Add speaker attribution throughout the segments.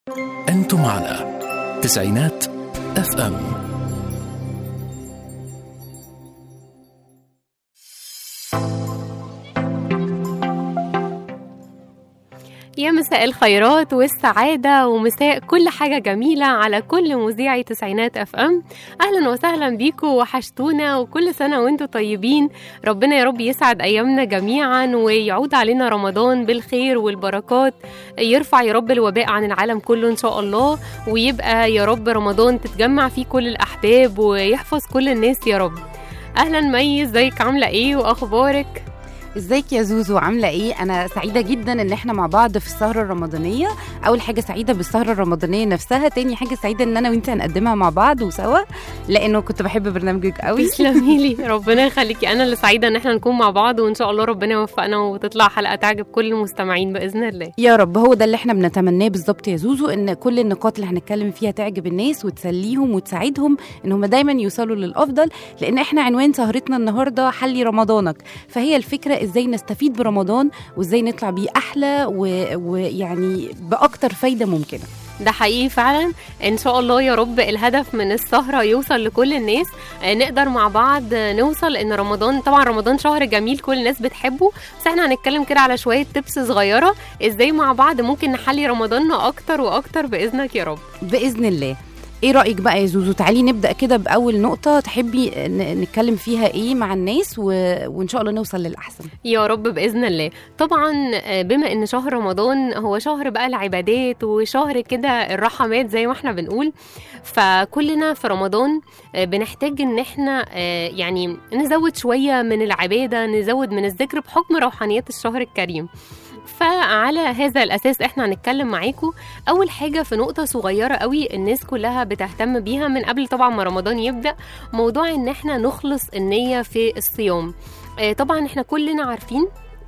Speaker 1: أنتم على تسعينات اف ام
Speaker 2: يا مساء الخيرات والسعادة ومساء كل حاجة جميلة على كل مذيعي تسعينات اف ام اهلا وسهلا بيكم وحشتونا وكل سنة وانتم طيبين ربنا يا رب يسعد ايامنا جميعا ويعود علينا رمضان بالخير والبركات يرفع يا رب الوباء عن العالم كله ان شاء الله ويبقى يا رب رمضان تتجمع فيه كل الاحباب ويحفظ كل الناس يا رب اهلا مي ازيك عاملة ايه واخبارك
Speaker 3: ازيك يا زوزو عامله ايه انا سعيده جدا ان احنا مع بعض في السهره الرمضانيه اول حاجه سعيده بالسهره الرمضانيه نفسها تاني حاجه سعيده ان انا وانت هنقدمها مع بعض وسوا لانه كنت بحب برنامجك قوي
Speaker 2: تسلمي لي ربنا يخليكي انا اللي سعيده ان احنا نكون مع بعض وان شاء الله ربنا يوفقنا وتطلع حلقه تعجب كل المستمعين باذن الله
Speaker 3: يا رب هو ده اللي احنا بنتمناه بالظبط يا زوزو ان كل النقاط اللي هنتكلم فيها تعجب الناس وتسليهم وتساعدهم ان هم دايما يوصلوا للافضل لان احنا عنوان سهرتنا النهارده حلي رمضانك فهي الفكره ازاي نستفيد برمضان وازاي نطلع بيه احلى و- ويعني باكتر فايده ممكنه
Speaker 2: ده حقيقي فعلا ان شاء الله يا رب الهدف من السهره يوصل لكل الناس آه، نقدر مع بعض آه، نوصل ان رمضان طبعا رمضان شهر جميل كل الناس بتحبه بس احنا هنتكلم كده على شويه تبس صغيره ازاي مع بعض ممكن نحلي رمضاننا اكتر واكتر باذنك يا رب
Speaker 3: باذن الله ايه رايك بقى يا زوزو تعالي نبدا كده باول نقطه تحبي ن- نتكلم فيها ايه مع الناس و... وان شاء الله نوصل للاحسن
Speaker 2: يا رب باذن الله طبعا آه، بما ان شهر رمضان هو شهر بقى العبادات وشهر كده الرحمات زي ما احنا بنقول فكلنا في رمضان آه، بنحتاج ان احنا آه، يعني نزود شويه من العباده نزود من الذكر بحكم روحانيات الشهر الكريم فعلى هذا الاساس احنا هنتكلم معاكم اول حاجه في نقطه صغيره قوي الناس كلها بتهتم بيها من قبل طبعا ما رمضان يبدا موضوع ان احنا نخلص النيه في الصيام آه، طبعا احنا كلنا عارفين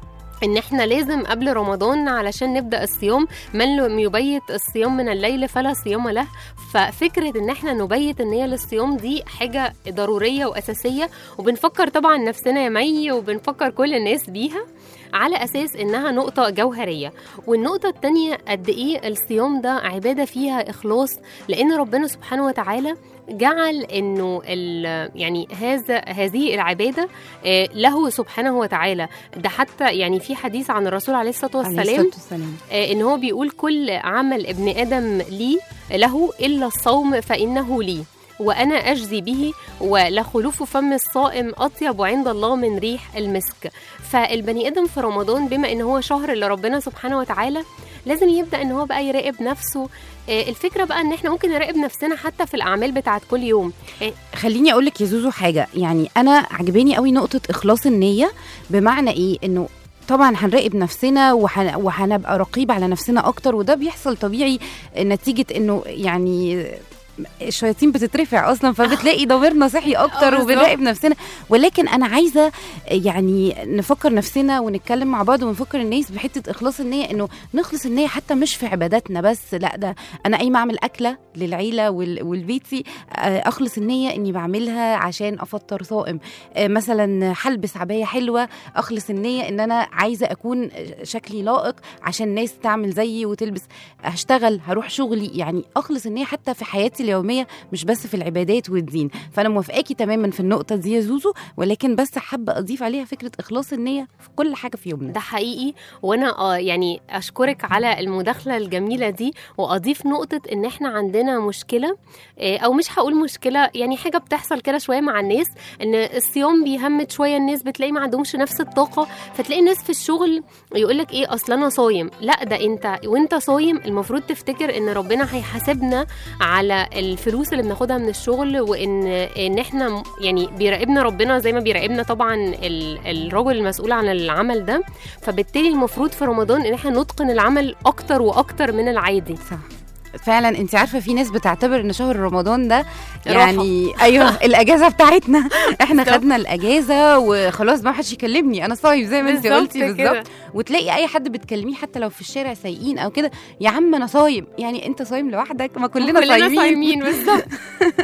Speaker 2: ان احنا لازم قبل رمضان علشان نبدا الصيام من لم يبيت الصيام من الليل فلا صيام له ففكره ان احنا نبيت النيه للصيام دي حاجه ضروريه واساسيه وبنفكر طبعا نفسنا يا مي وبنفكر كل الناس بيها على اساس انها نقطه جوهريه والنقطه التانية قد ايه الصيام ده عباده فيها اخلاص لان ربنا سبحانه وتعالى جعل انه ال- يعني هذا هذه العباده آه، له سبحانه وتعالى ده حتى يعني في حديث عن الرسول عليه الصلاه
Speaker 3: عليه
Speaker 2: والسلام
Speaker 3: الصلاة والسلام
Speaker 2: آه، ان هو بيقول كل عمل ابن ادم لي له الا الصوم فانه لي وانا اجزي به ولخلوف فم الصائم اطيب عند الله من ريح المسك فالبني ادم في رمضان بما ان هو شهر اللي ربنا سبحانه وتعالى لازم يبدا ان هو بقى يراقب نفسه آه، الفكره بقى ان احنا ممكن نراقب نفسنا حتى في الاعمال بتاعت كل يوم
Speaker 3: خليني اقول لك يا زوزو حاجه يعني انا عجباني قوي نقطه اخلاص النيه بمعنى ايه انه طبعا هنراقب نفسنا وهن- وهنبقى رقيب على نفسنا اكتر وده بيحصل طبيعي نتيجه انه يعني الشياطين بتترفع اصلا فبتلاقي ضميرنا صحي
Speaker 2: آه،
Speaker 3: اكتر
Speaker 2: بالظبط.
Speaker 3: وبنراقب نفسنا ولكن انا عايزه يعني نفكر نفسنا ونتكلم مع بعض ونفكر الناس بحته اخلاص النيه انه نخلص النيه حتى مش في عباداتنا بس لا ده انا قايمه اعمل اكله للعيله وال- والبيتي آه، اخلص النيه اني بعملها عشان افطر صائم آه، مثلا هلبس عبايه حلوه اخلص النيه ان انا عايزه اكون شكلي لائق عشان الناس تعمل زيي وتلبس هشتغل هروح شغلي يعني اخلص النيه حتى في حياتي اليوميه مش بس في العبادات والدين فانا موافقاكي تماما في النقطه دي يا زوزو ولكن بس حابه اضيف عليها فكره اخلاص النيه في كل حاجه في يومنا
Speaker 2: ده حقيقي وانا اه يعني اشكرك على المداخله الجميله دي واضيف نقطه ان احنا عندنا مشكله آه، او مش هقول مشكله يعني حاجه بتحصل كده شويه مع الناس ان الصيام بيهمت شويه الناس بتلاقي ما عندهمش نفس الطاقه فتلاقي الناس في الشغل يقول لك ايه اصل انا صايم لا ده انت وانت صايم المفروض تفتكر ان ربنا هيحاسبنا على الفلوس اللي بناخدها من الشغل وان ان احنا م- يعني بيراقبنا ربنا زي ما بيراقبنا طبعا ال- الرجل المسؤول عن العمل ده فبالتالي المفروض في رمضان ان احنا نتقن العمل اكتر واكتر من العادي
Speaker 3: صح فعلا انت عارفه في ناس بتعتبر ان شهر رمضان ده
Speaker 2: راحة.
Speaker 3: يعني ايوه الاجازه بتاعتنا احنا
Speaker 2: بالظبط.
Speaker 3: خدنا الاجازه وخلاص ما حدش يكلمني انا صايم زي ما انت
Speaker 2: بالظبط
Speaker 3: قلتي
Speaker 2: كده.
Speaker 3: بالظبط وتلاقي اي حد بتكلميه حتى لو في الشارع سايقين او كده يا عم انا صايم يعني انت صايم لوحدك ما كلنا,
Speaker 2: كلنا
Speaker 3: صايمين
Speaker 2: صايمين بالظبط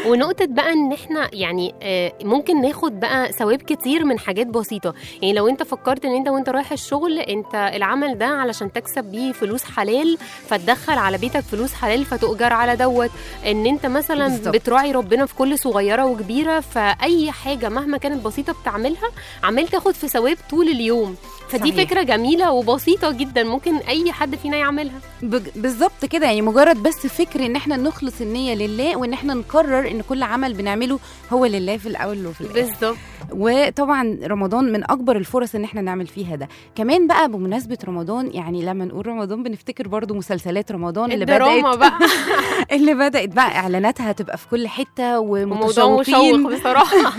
Speaker 2: ونقطة بقى ان احنا يعني آه، ممكن ناخد بقى ثواب كتير من حاجات بسيطة يعني لو انت فكرت ان انت وانت رايح الشغل انت العمل ده علشان تكسب بيه فلوس حلال فتدخل على بيتك فلوس حلال فتؤجر على دوت ان انت مثلا
Speaker 3: بالظبط.
Speaker 2: بتراعي ربنا في كل صغيرة وكبيرة فأي حاجة مهما كانت بسيطة بتعملها عمال تاخد في ثواب طول اليوم فدي
Speaker 3: صحيح.
Speaker 2: فكرة جميلة وبسيطة جدا ممكن أي حد فينا يعملها
Speaker 3: بج- بالظبط كده يعني مجرد بس فكر ان احنا نخلص النية لله وان احنا نقرر ان كل عمل بنعمله هو لله في الاول وفي الاخر
Speaker 2: بالظبط
Speaker 3: وطبعا رمضان من اكبر الفرص ان احنا نعمل فيها ده كمان بقى بمناسبه رمضان يعني لما نقول رمضان بنفتكر برضو مسلسلات رمضان اللي
Speaker 2: الدراما
Speaker 3: بدات
Speaker 2: بقى
Speaker 3: اللي بدات بقى اعلاناتها تبقى في كل حته
Speaker 2: وموضوع
Speaker 3: ومتشوقين
Speaker 2: مشوق بصراحة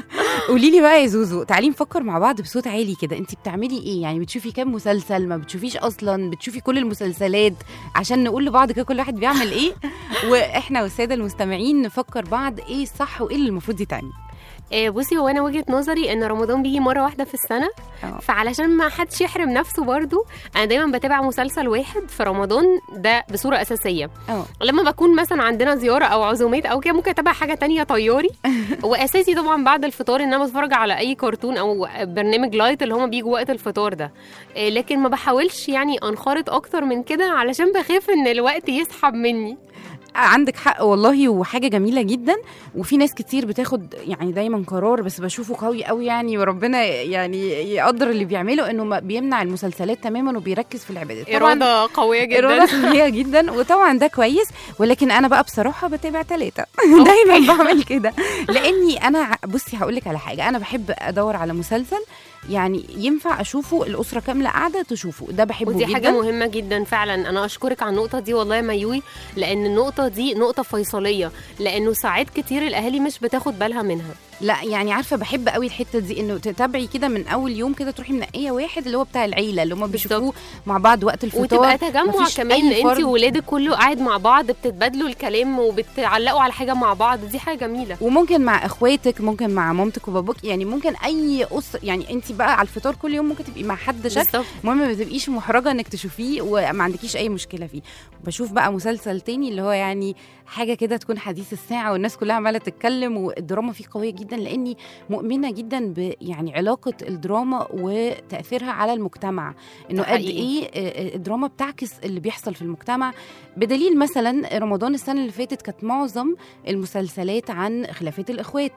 Speaker 3: قولي لي بقى يا زوزو تعالي نفكر مع بعض بصوت عالي كده انت بتعملي ايه يعني بتشوفي كام مسلسل ما بتشوفيش اصلا بتشوفي كل المسلسلات عشان نقول لبعض كده كل واحد بيعمل ايه واحنا والساده المستمعين نفكر بعض ايه الصح وايه اللي المفروض يتعمل
Speaker 2: آه، بصي هو انا وجهه نظري ان رمضان بيجي مره واحده في السنه
Speaker 3: اه.
Speaker 2: فعلشان ما حدش يحرم نفسه برضو انا دايما بتابع مسلسل واحد في رمضان ده بصوره اساسيه
Speaker 3: اه
Speaker 2: لما بكون مثلا عندنا زياره او عزومات او كده ممكن اتابع حاجه تانية طياري واساسي طبعا بعد الفطار ان انا بتفرج على اي كرتون او برنامج لايت اللي هما بيجوا وقت الفطار ده آه، لكن ما بحاولش يعني انخرط اكتر من كده علشان بخاف ان الوقت يسحب مني
Speaker 3: عندك حق والله وحاجه جميله جدا وفي ناس كتير بتاخد يعني دايما قرار بس بشوفه قوي قوي يعني وربنا يعني يقدر اللي بيعمله انه ما بيمنع المسلسلات تماما وبيركز في العبادات
Speaker 2: اراده قويه جدا
Speaker 3: إرادة سلبية جدا وطبعا ده كويس ولكن أنا بقى بصراحة بتابع ثلاثة دايما بعمل كده لأني أنا ع- بصي هقول لك على حاجة أنا بحب أدور على مسلسل يعني ينفع أشوفه الأسرة كاملة قاعدة تشوفه ده بحبه
Speaker 2: ودي
Speaker 3: جدا
Speaker 2: حاجة مهمة جدا فعلا أنا أشكرك على النقطة دي والله يا ميوي لأن النقطة دي نقطة فيصلية لأنه ساعات كتير الأهالي مش بتاخد بالها منها
Speaker 3: لا يعني عارفة بحب قوي الحتة دي إنه تتابعي كده من أول يوم كده تروحي منقية واحد اللي هو بتاع العيلة اللي هم بيشوفوه مع بعض وقت الفطار
Speaker 2: وتبقى تجمع
Speaker 3: مفيش
Speaker 2: كمان
Speaker 3: أي
Speaker 2: انت
Speaker 3: فرد.
Speaker 2: وولادك كله قاعد مع بعض بتتبادلوا الكلام وبتعلقوا على حاجة مع بعض دي حاجة جميلة
Speaker 3: وممكن مع اخواتك ممكن مع مامتك وباباك يعني ممكن اي قص يعني انت بقى على الفطار كل يوم ممكن تبقي مع حد شكل
Speaker 2: بالظبط
Speaker 3: المهم ما تبقيش محرجه انك تشوفيه وما عندكيش اي مشكله فيه بشوف بقى مسلسل تاني اللي هو يعني حاجه كده تكون حديث الساعه والناس كلها عماله تتكلم والدراما فيه قويه جدا لاني مؤمنه جدا ب يعني علاقه الدراما وتاثيرها على المجتمع انه
Speaker 2: ده
Speaker 3: قد
Speaker 2: حقيقي.
Speaker 3: ايه آه، الدراما بتعكس اللي بيحصل في المجتمع بدليل مثلا رمضان السنه اللي فاتت كانت معظم المسلسلات عن خلافات الاخوات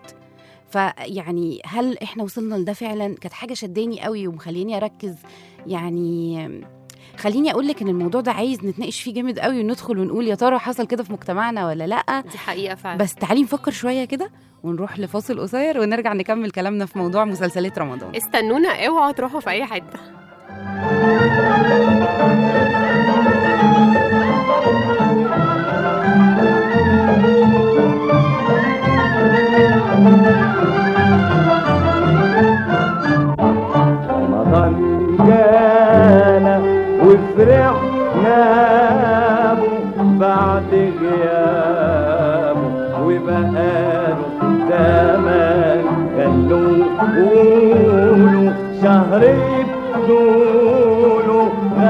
Speaker 3: فيعني هل احنا وصلنا لده فعلا كانت حاجه شداني قوي ومخليني اركز يعني خليني اقول لك ان الموضوع ده عايز نتناقش فيه جامد قوي وندخل ونقول يا ترى حصل كده في مجتمعنا ولا لا
Speaker 2: دي حقيقة فعلا
Speaker 3: بس تعالي نفكر شويه كده ونروح لفاصل قصير ونرجع نكمل كلامنا في موضوع مسلسلات رمضان
Speaker 2: استنونا اوعوا تروحوا في أي حتة
Speaker 4: رمضان جانا وفرحنا به بعد غيابه وبقاله زمان خلوا قولوا شهر بطوله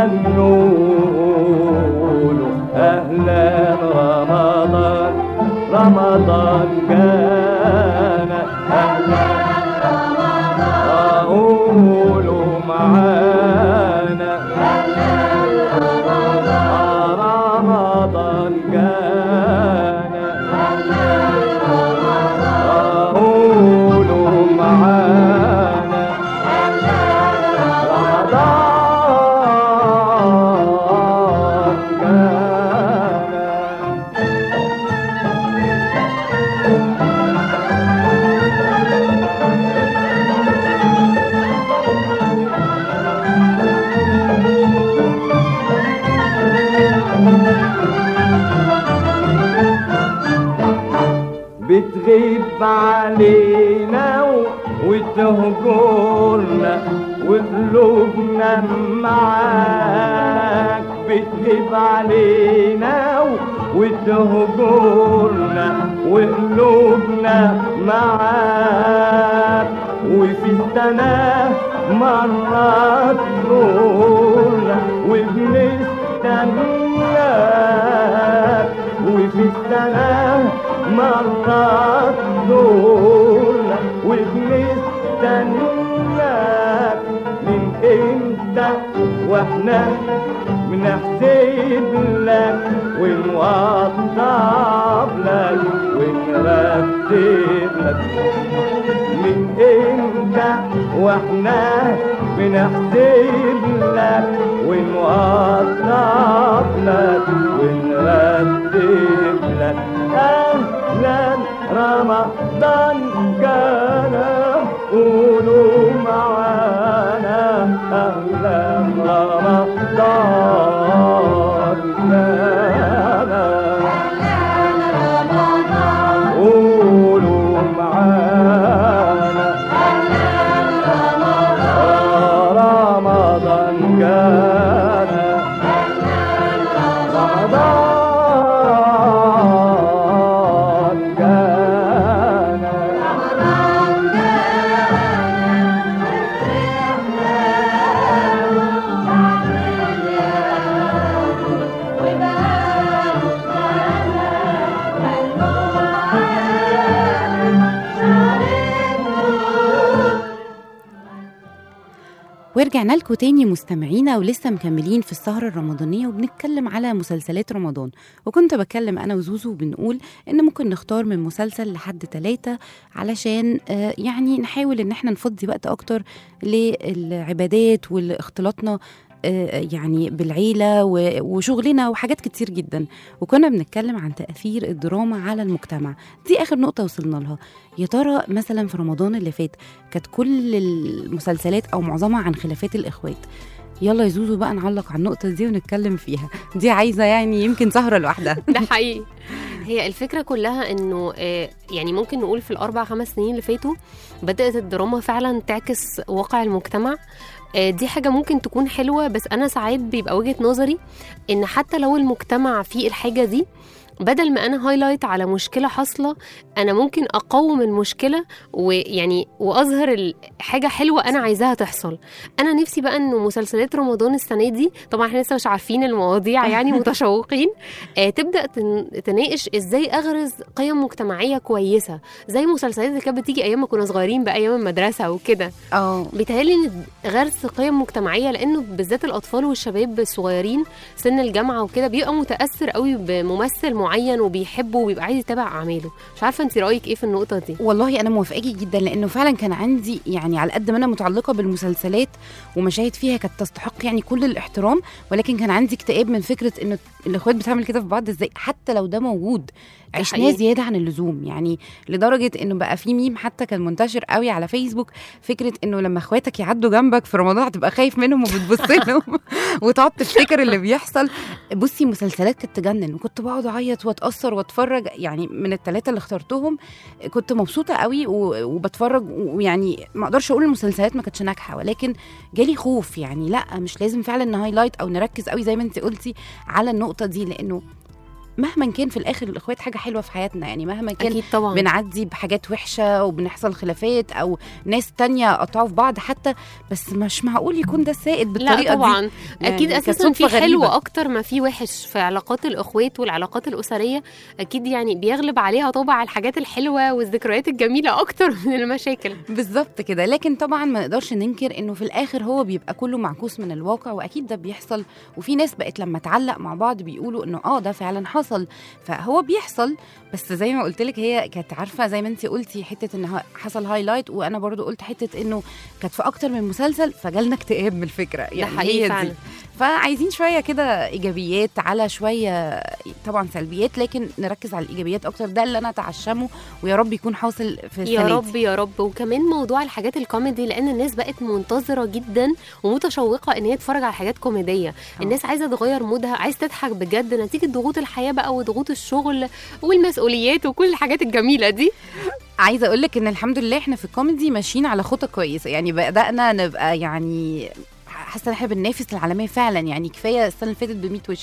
Speaker 4: غنوا له أهلا رمضان رمضان جانا أهلا قولوا معانا رمضان جانا قولوا معانا رمضان جانا بتغيب علينا و- وتهجرنا وقلوبنا معاك بتغيب علينا و- وتهجرنا وقلوبنا معاك وفي السنة مرات تزورنا وبنستناك وفي السنة مرات دولة وبنستناك من امتى واحنا بنحسب لك ونوضب لك ونرتب لك من امتى واحنا بنحسب لك ونوضب لك ونرتب لك اهلا رمضان كان قولوا معانا اهلا رمضان كان قولوا معانا رمضان كان رمضان كان
Speaker 3: ورجعنا لكم تاني مستمعينا ولسه مكملين في السهرة الرمضانية وبنتكلم على مسلسلات رمضان وكنت بتكلم أنا وزوزو وبنقول إن ممكن نختار من مسلسل لحد ثلاثة علشان آه، يعني نحاول إن احنا نفضي وقت أكتر للعبادات والاختلاطنا آه، يعني بالعيلة و- وشغلنا وحاجات كتير جدا وكنا بنتكلم عن تأثير الدراما على المجتمع دي آخر نقطة وصلنا لها يا ترى مثلا في رمضان اللي فات كانت كل المسلسلات او معظمها عن خلافات الاخوات يلا يا زوزو بقى نعلق على النقطة دي ونتكلم فيها دي عايزة يعني يمكن سهرة لوحدها
Speaker 2: ده حقيقي هي الفكرة كلها انه آه، يعني ممكن نقول في الاربع خمس سنين اللي فاتوا بدأت الدراما فعلا تعكس واقع المجتمع آه، دي حاجة ممكن تكون حلوة بس أنا ساعات بيبقى وجهة نظري إن حتى لو المجتمع فيه الحاجة دي بدل ما انا هايلايت على مشكله حاصله انا ممكن اقوم المشكله ويعني واظهر ال- حاجه حلوه انا عايزاها تحصل انا نفسي بقى انه مسلسلات رمضان السنه دي طبعا احنا لسه مش عارفين المواضيع يعني متشوقين آه تبدا تن- تناقش ازاي اغرز قيم مجتمعيه كويسه زي مسلسلات اللي كانت بتيجي ايام ما كنا صغيرين بقى ايام المدرسه وكده
Speaker 3: اه
Speaker 2: بيتهيألي ان غرس قيم مجتمعيه لانه بالذات الاطفال والشباب الصغيرين سن الجامعه وكده بيبقى متاثر قوي بممثل معين وبيحبه وبيبقى عايز يتابع اعماله مش عارفه انت رايك ايه في النقطه دي
Speaker 3: والله انا موافقاكي جدا لانه فعلا كان عندي يعني على قد ما انا متعلقه بالمسلسلات ومشاهد فيها كانت تستحق يعني كل الاحترام ولكن كان عندي اكتئاب من فكره انه الاخوات بتعمل كده في بعض ازاي حتى لو ده موجود عشناه
Speaker 2: حقيقي.
Speaker 3: زياده عن اللزوم يعني لدرجه انه بقى في ميم حتى كان منتشر قوي على فيسبوك فكره انه لما اخواتك يعدوا جنبك في رمضان هتبقى خايف منهم وبتبص لهم وتقعد تفتكر اللي بيحصل بصي مسلسلات كانت تجنن وكنت بقعد اعيط واتاثر واتفرج يعني من الثلاثه اللي اخترتهم كنت مبسوطه قوي و- وبتفرج ويعني ما اقدرش اقول المسلسلات ما كانتش ناجحه ولكن جالي خوف يعني لا مش لازم فعلا نهايلايت او نركز قوي زي ما انت قلتي على النقطه دي لانه مهما كان في الاخر الاخوات حاجه حلوه في حياتنا يعني مهما كان
Speaker 2: اكيد طبعا
Speaker 3: بنعدي بحاجات وحشه وبنحصل خلافات او ناس تانية قطعوا في بعض حتى بس مش معقول يكون ده السائد بالطريقه
Speaker 2: لا طبعا
Speaker 3: دي
Speaker 2: اكيد
Speaker 3: يعني كانت
Speaker 2: اساسا في
Speaker 3: صدفة
Speaker 2: حلو
Speaker 3: غريبة.
Speaker 2: اكتر ما في وحش في علاقات الاخوات والعلاقات الاسريه اكيد يعني بيغلب عليها طبع الحاجات الحلوه والذكريات الجميله اكتر من المشاكل
Speaker 3: بالظبط كده لكن طبعا ما نقدرش ننكر انه في الاخر هو بيبقى كله معكوس من الواقع واكيد ده بيحصل وفي ناس بقت لما تعلق مع بعض بيقولوا انه اه ده فعلا حصل فهو بيحصل بس زي ما قلت لك هي كانت عارفه زي ما انت قلتي حته ان ها- حصل هايلايت وانا برضو قلت حته انه كانت في اكتر من مسلسل فجالنا اكتئاب من الفكره
Speaker 2: ده
Speaker 3: يعني
Speaker 2: حقيقي
Speaker 3: هي
Speaker 2: فعلا
Speaker 3: دي فعايزين شويه كده ايجابيات على شويه طبعا سلبيات لكن نركز على الايجابيات اكتر ده اللي انا اتعشمه ويا رب يكون حاصل في السنه
Speaker 2: يا
Speaker 3: دي.
Speaker 2: رب يا رب وكمان موضوع الحاجات الكوميدي لان الناس بقت منتظره جدا ومتشوقه ان هي تتفرج على حاجات كوميديه الناس عايزه تغير مودها عايز تضحك بجد نتيجه ضغوط الحياه بقى وضغوط الشغل والمسؤوليات وكل الحاجات الجميله دي
Speaker 3: عايزه اقول لك ان الحمد لله احنا في الكوميدي ماشيين على خطى كويسه يعني بدانا نبقى يعني حاسه ان احنا بننافس العالميه فعلا يعني كفايه السنه اللي فاتت ب 100 وش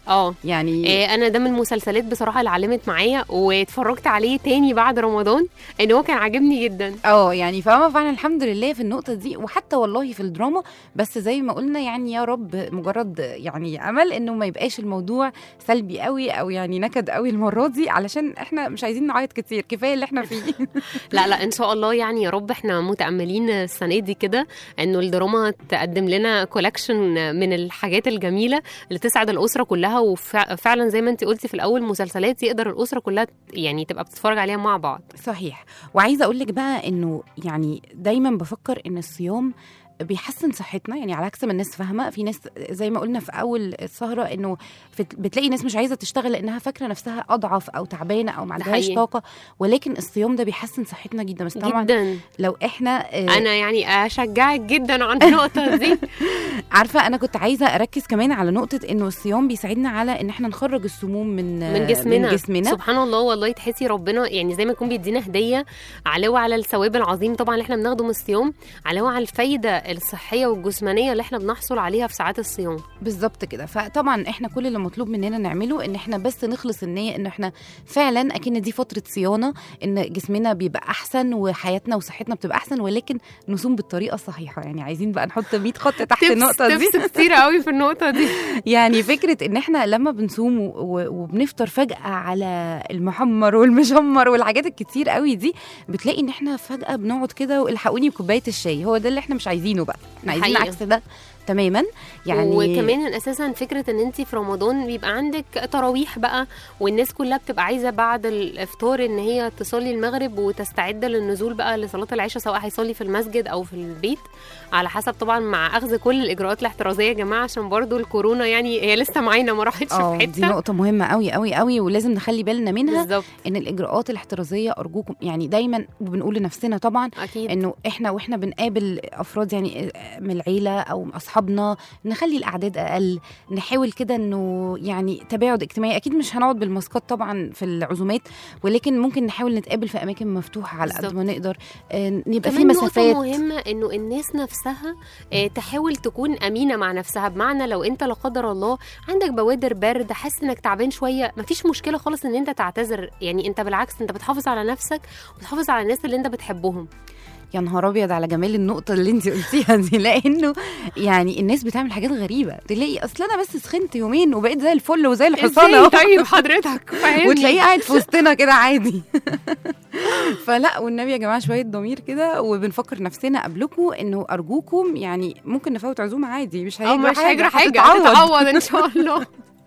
Speaker 2: اه
Speaker 3: يعني
Speaker 2: إيه، انا ده من المسلسلات بصراحه اللي علمت معايا واتفرجت عليه تاني بعد رمضان ان هو كان عاجبني جدا
Speaker 3: اه يعني فاهمه فاحنا الحمد لله في النقطه دي وحتى والله في الدراما بس زي ما قلنا يعني يا رب مجرد يعني امل انه ما يبقاش الموضوع سلبي قوي او يعني نكد قوي المره دي علشان احنا مش عايزين نعيط كتير كفايه اللي احنا فيه
Speaker 2: لا لا ان شاء الله يعني يا رب احنا متاملين السنه دي كده انه الدراما تقدم لنا كولكشن من الحاجات الجميله اللي تسعد الاسره كلها وفعلا زي ما انت قلتي في الاول مسلسلات يقدر الاسره كلها يعني تبقى بتتفرج عليها مع بعض
Speaker 3: صحيح وعايزه اقول لك بقى انه يعني دايما بفكر ان الصيام بيحسن صحتنا يعني على عكس ما الناس فاهمه في ناس زي ما قلنا في اول السهره انه فت- بتلاقي ناس مش عايزه تشتغل لانها فاكره نفسها اضعف او تعبانه او ما
Speaker 2: ده
Speaker 3: عندهاش
Speaker 2: حقيقي.
Speaker 3: طاقه ولكن الصيام ده بيحسن صحتنا جدا بس طبعا
Speaker 2: جدا
Speaker 3: لو احنا آه،
Speaker 2: انا يعني اشجعك جدا عن النقطه دي
Speaker 3: عارفه انا كنت عايزه اركز كمان على نقطه انه الصيام بيساعدنا على ان احنا نخرج السموم من
Speaker 2: من جسمنا
Speaker 3: من جسمنا
Speaker 2: سبحان الله والله تحسي ربنا يعني زي ما يكون بيدينا هديه علاوه على الثواب العظيم طبعا اللي احنا بناخده من الصيام علاوه على الفايده الصحيه والجسمانيه اللي احنا بنحصل عليها في ساعات الصيام
Speaker 3: بالظبط كده فطبعا احنا كل اللي مطلوب مننا نعمله ان احنا بس نخلص النيه ان احنا فعلا اكن دي فتره صيانه ان جسمنا بيبقى احسن وحياتنا وصحتنا بتبقى احسن ولكن نصوم بالطريقه الصحيحه يعني عايزين بقى نحط 100 خط تحت
Speaker 2: تبس
Speaker 3: النقطه دي
Speaker 2: تبس كتير قوي في النقطه دي
Speaker 3: يعني فكره ان احنا لما بنصوم و- و- وبنفطر فجاه على المحمر والمشمر والحاجات الكتير قوي دي بتلاقي ان احنا فجاه بنقعد كده والحقوني بكوبايه الشاي هو ده اللي احنا مش عايزينه بقى احنا عايزين
Speaker 2: حقيقة.
Speaker 3: عكس ده تماما يعني
Speaker 2: وكمان اساسا فكره ان انت في رمضان بيبقى عندك تراويح بقى والناس كلها بتبقى عايزه بعد الافطار ان هي تصلي المغرب وتستعد للنزول بقى لصلاه العشاء سواء هيصلي في المسجد او في البيت على حسب طبعا مع اخذ كل الاجراءات الاحترازيه يا جماعه عشان برضو الكورونا يعني هي لسه معانا ما راحتش
Speaker 3: اه
Speaker 2: في
Speaker 3: دي
Speaker 2: حته
Speaker 3: نقطة مهمة قوي قوي قوي ولازم نخلي بالنا منها
Speaker 2: بالظبط
Speaker 3: ان الاجراءات الاحترازية ارجوكم يعني دايما وبنقول لنفسنا طبعا
Speaker 2: اكيد
Speaker 3: انه احنا واحنا بنقابل افراد يعني من العيلة او اصحابنا نخلي الاعداد اقل نحاول كده انه يعني تباعد اجتماعي اكيد مش هنقعد بالماسكات طبعا في العزومات ولكن ممكن نحاول نتقابل في اماكن مفتوحة على قد
Speaker 2: بالظبط.
Speaker 3: ما نقدر آه، يبقى في
Speaker 2: كمان نقطة
Speaker 3: مسافات
Speaker 2: مهمة انه الناس نفسها آه، تحاول تكون امينة مع نفسها بمعنى لو انت لا قدر الله عندك بوادر برد حاسس انك تعبان شوية مفيش مشكلة خالص ان انت تعتذر يعني انت بالعكس انت بتحافظ على نفسك وبتحافظ على الناس اللي انت بتحبهم
Speaker 3: يا نهار ابيض على جمال النقطه اللي انت قلتيها دي لانه يعني الناس بتعمل حاجات غريبه تلاقي اصل انا بس سخنت يومين وبقيت زي الفل وزي الحصانه
Speaker 2: ازاي طيب حضرتك فاهمني
Speaker 3: وتلاقيه قاعد في وسطنا كده عادي فلا والنبي يا جماعه شويه ضمير كده وبنفكر نفسنا قبلكم انه ارجوكم يعني ممكن نفوت عزومه عادي مش
Speaker 2: اه
Speaker 3: هيجرى
Speaker 2: مش هيجرى حاجة
Speaker 3: هتتعوض.
Speaker 2: هتتعوض ان شاء الله